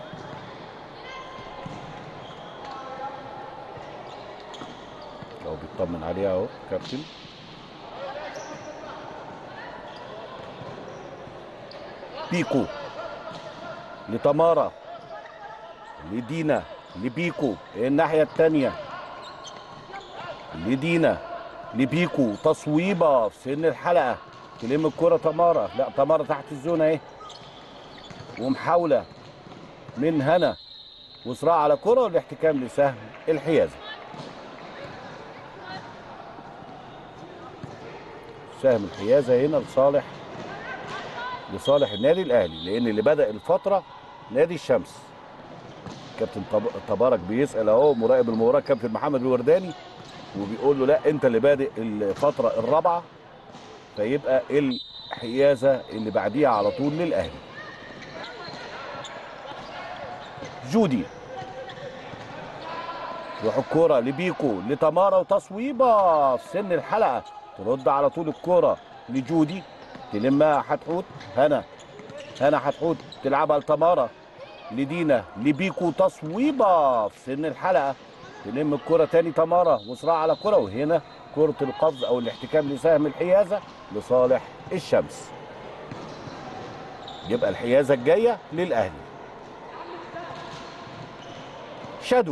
لو بيطمن عليها اهو كابتن بيكو لتمارا لدينا لبيكو الناحية التانية لدينا لبيكو تصويبة في سن الحلقة تلم الكرة تمارا لا تمارا تحت الزون اهي ومحاولة من هنا وصراع على كرة والاحتكام لسهم الحيازة سهم الحيازة هنا لصالح لصالح النادي الاهلي لان اللي بدأ الفترة نادي الشمس كابتن طب- تبارك بيسأل اهو مراقب المباراة كابتن محمد الورداني وبيقول له لا انت اللي بادئ الفترة الرابعة فيبقى الحيازة اللي بعديها على طول للاهلي جودي تروح الكرة لبيكو لتمارا وتصويبة في سن الحلقة ترد على طول الكرة لجودي تلمها حتحوت هنا هنا حتحوت تلعبها لتمارا لدينا لبيكو تصويبة في سن الحلقة تلم الكرة تاني تمارا وصراع على كرة وهنا كرة القفز أو الاحتكام لسهم الحيازة لصالح الشمس يبقى الحيازة الجاية للأهلي شادو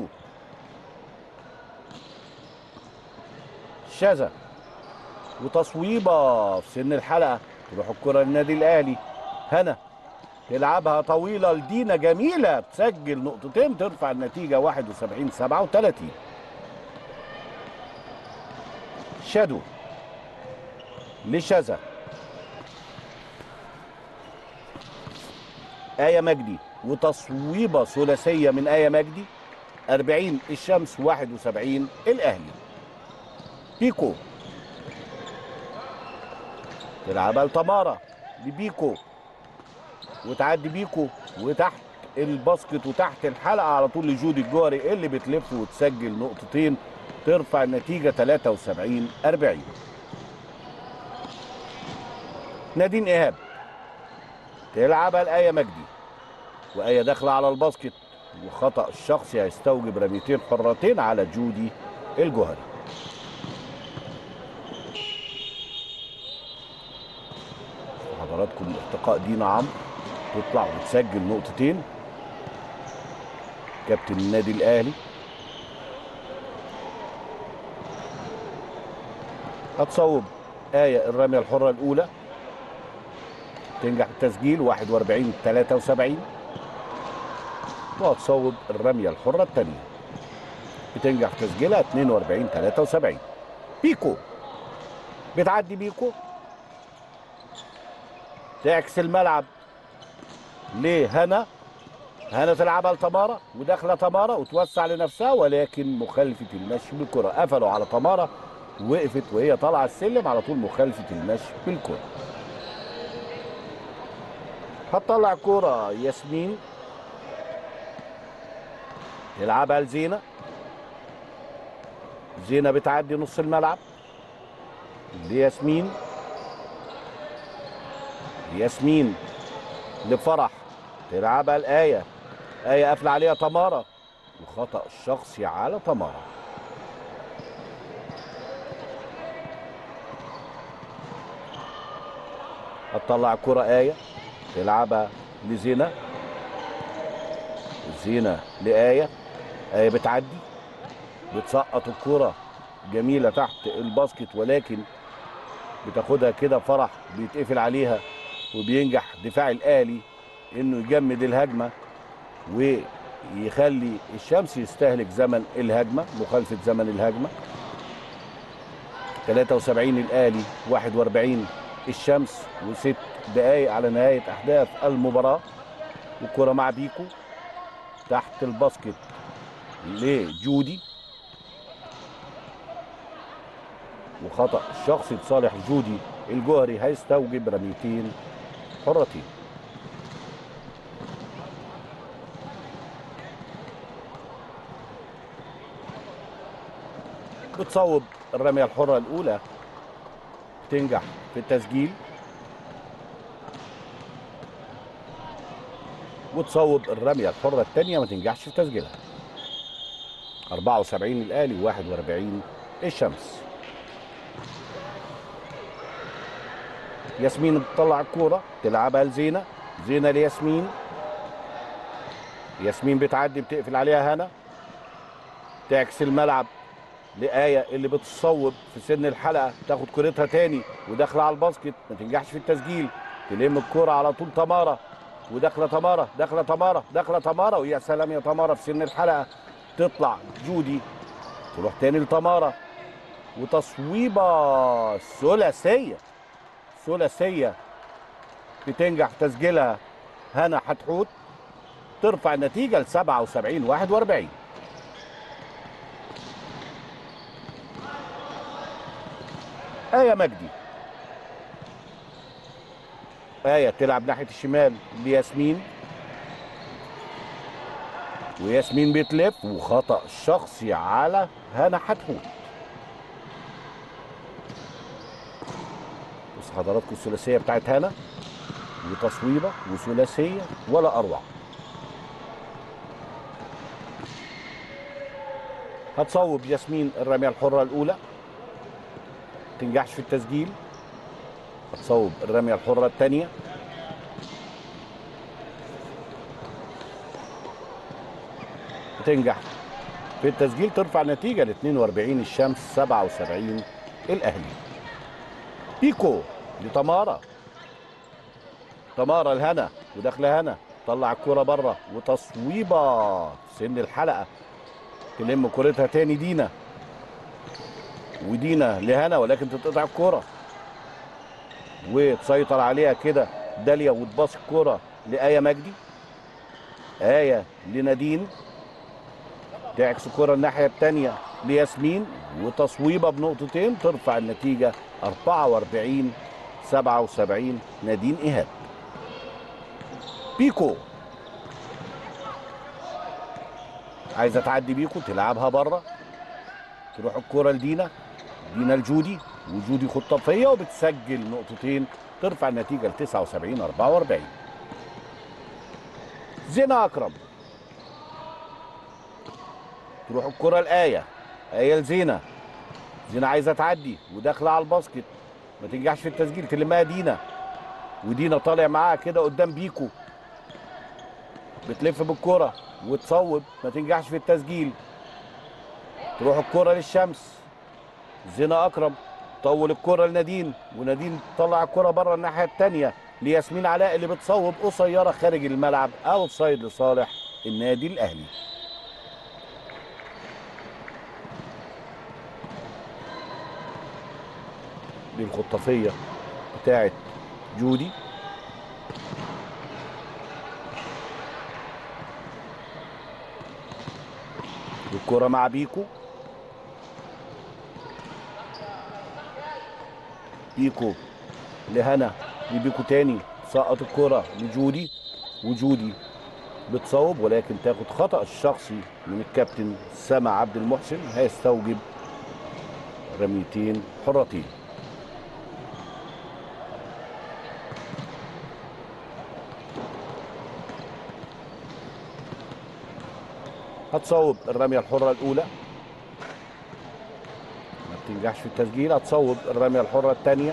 شذا وتصويبه في سن الحلقه تروح الكره للنادي الاهلي هنا تلعبها طويله لدينا جميله تسجل نقطتين ترفع النتيجه 71 37 شادو لشذا آية مجدي وتصويبة ثلاثية من آية مجدي 40 الشمس 71 الأهلي بيكو تلعبها لتمارا لبيكو وتعدي بيكو وتحت الباسكت وتحت الحلقه على طول لجودي الجوهري اللي بتلف وتسجل نقطتين ترفع النتيجه 73 40 نادين ايهاب تلعبها لايه مجدي وايه داخله على الباسكت وخطا الشخصي هيستوجب رميتين حرتين على جودي الجوهري حضراتكم ارتقاء دينا عمرو تطلع وتسجل نقطتين كابتن النادي الاهلي هتصوب آية الرمية الحرة الأولى تنجح التسجيل 41 73 وهتصوب الرمية الحرة الثانية بتنجح تسجيلها 42 73 بيكو بتعدي بيكو تعكس الملعب لهنا هنا تلعبها لتمارا وداخله تمارا وتوسع لنفسها ولكن مخالفه المشي بالكره قفلوا على تمارا وقفت وهي طالعه السلم على طول مخالفه المشي بالكره هتطلع كوره ياسمين تلعبها لزينه زينه بتعدي نص الملعب لياسمين ياسمين لفرح تلعبها الآية آية قافلة عليها تمارا وخطأ الشخصي على تمارا هتطلع كرة آية تلعبها لزينة زينة لآية آية بتعدي بتسقط الكرة جميلة تحت الباسكت ولكن بتاخدها كده فرح بيتقفل عليها وبينجح دفاع الاهلي انه يجمد الهجمه ويخلي الشمس يستهلك زمن الهجمه مخالفه زمن الهجمه 73 الاهلي 41 الشمس وست دقائق على نهايه احداث المباراه والكره مع بيكو تحت الباسكت لجودي وخطا شخصي لصالح جودي الجوهري هيستوجب رميتين حرتين بتصوب الرمية الحرة الأولى تنجح في التسجيل وتصوب الرمية الحرة الثانية ما تنجحش في تسجيلها 74 الأهلي 41 الشمس ياسمين بتطلع الكورة تلعبها لزينة زينة لياسمين ياسمين بتعدي بتقفل عليها هنا تعكس الملعب لآية اللي بتصوب في سن الحلقة تاخد كورتها تاني وداخلة على الباسكت ما تنجحش في التسجيل تلم الكورة على طول تمارا وداخلة تمارا داخلة تمارا داخلة تمارا ويا سلام يا تمارا في سن الحلقة تطلع جودي تروح تاني لتمارا وتصويبة ثلاثية ثلاثية بتنجح تسجيلها هنا حتحوت ترفع النتيجة ل 77 41 آية مجدي آية تلعب ناحية الشمال لياسمين وياسمين بتلف وخطا شخصي على هنا حتحوت بص حضراتكم الثلاثيه بتاعت هنا وتصويبه وثلاثيه ولا اروع هتصوب ياسمين الرميه الحره الاولى تنجحش في التسجيل هتصوب الرميه الحره الثانيه بتنجح في التسجيل ترفع النتيجه ل 42 الشمس 77 الاهلي بيكو لتمارا تمارا الهنا وداخله هنا طلع الكرة بره وتصويبه في سن الحلقه تلم كورتها تاني دينا ودينا لهنا ولكن تتقطع الكرة وتسيطر عليها كده داليا وتباص الكرة لآية مجدي آية لنادين تعكس الكرة الناحية التانية لياسمين وتصويبة بنقطتين ترفع النتيجة 44 77 نادين إيهاب بيكو عايزة تعدي بيكو تلعبها بره تروح الكرة لدينا دينا لجودي وجودي خطافية وبتسجل نقطتين ترفع النتيجة ل 79 44 زينة أكرم تروح الكرة لآية آية لزينة زينة عايزة تعدي وداخلة على الباسكت ما تنجحش في التسجيل تلمها دينا ودينا طالع معاها كده قدام بيكو بتلف بالكرة وتصوب ما تنجحش في التسجيل تروح الكرة للشمس زينة أكرم طول الكرة لنادين ونادين طلع الكرة بره الناحية التانية لياسمين علاء اللي بتصوب قصيرة خارج الملعب أوت سايد لصالح النادي الأهلي دي الخطافية بتاعت جودي الكرة مع بيكو بيكو لهنا لبيكو تاني سقط الكرة لجودي وجودي بتصوب ولكن تاخد خطأ الشخصي من الكابتن سامع عبد المحسن هيستوجب رميتين حرتين هتصوب الرمية الحرة الأولى ما بتنجحش في التسجيل هتصوب الرمية الحرة الثانية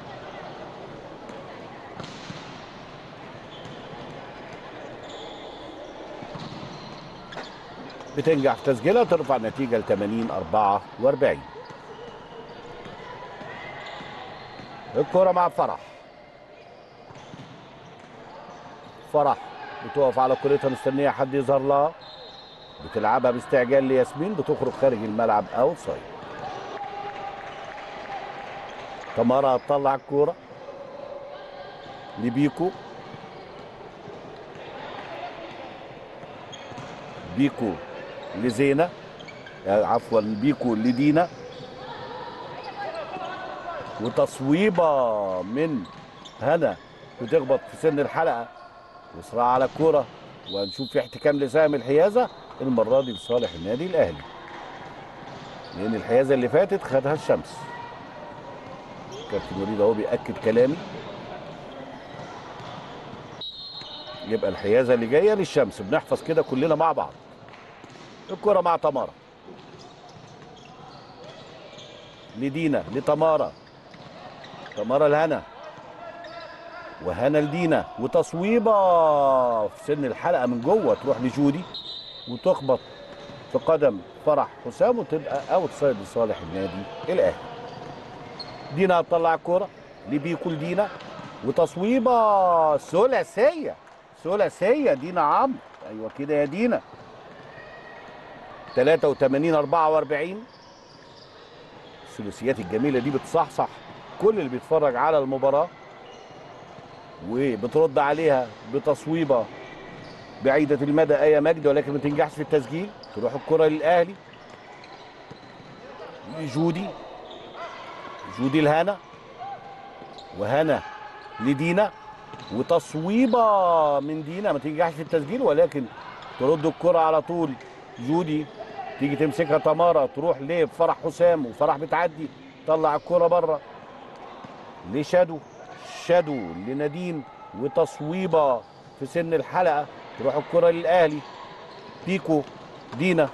بتنجح في تسجيلها ترفع النتيجة ل 80 44 الكرة مع فرح فرح بتقف على كرتها مستنية حد يظهر لها بتلعبها باستعجال لياسمين بتخرج خارج الملعب اوت سايد تمارا هتطلع الكوره لبيكو بيكو لزينة عفوا بيكو لدينا وتصويبة من هنا بتخبط في سن الحلقة وصراع على الكورة وهنشوف في احتكام لسهم الحيازة المرة دي لصالح النادي الأهلي لأن الحيازة اللي فاتت خدها الشمس كابتن وليد اهو بيأكد كلامي يبقى الحيازة اللي جاية للشمس بنحفظ كده كلنا مع بعض الكرة مع تمارا لدينا لتمارا تمارا الهنا وهنا لدينا وتصويبه في سن الحلقه من جوه تروح لجودي وتخبط في قدم فرح حسام وتبقى اوت سايد لصالح النادي الاهلي دينا هتطلع الكوره لبيكو لدينا وتصويبه ثلاثيه ثلاثيه دينا عمرو ايوه كده يا دينا 83 44 الثلاثيات الجميله دي بتصحصح كل اللي بيتفرج على المباراه وبترد عليها بتصويبه بعيده المدى ايه مجدي ولكن ما تنجحش في التسجيل تروح الكره للاهلي جودي جودي الهنا وهنا لدينا وتصويبه من دينا ما تنجحش في التسجيل ولكن ترد الكرة على طول جودي تيجي تمسكها تمارا تروح لفرح حسام وفرح بتعدي طلع الكرة بره لشادو شادو لنادين وتصويبة في سن الحلقة تروح الكرة للأهلي بيكو دينا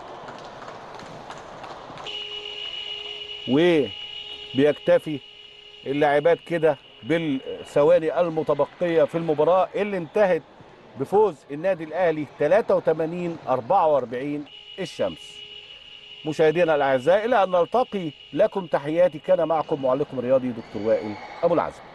وبيكتفي اللاعبات كده بالثواني المتبقية في المباراة اللي انتهت بفوز النادي الأهلي 83 44 الشمس مشاهدينا الأعزاء إلى أن نلتقي لكم تحياتي كان معكم معلقكم الرياضي دكتور وائل أبو العزم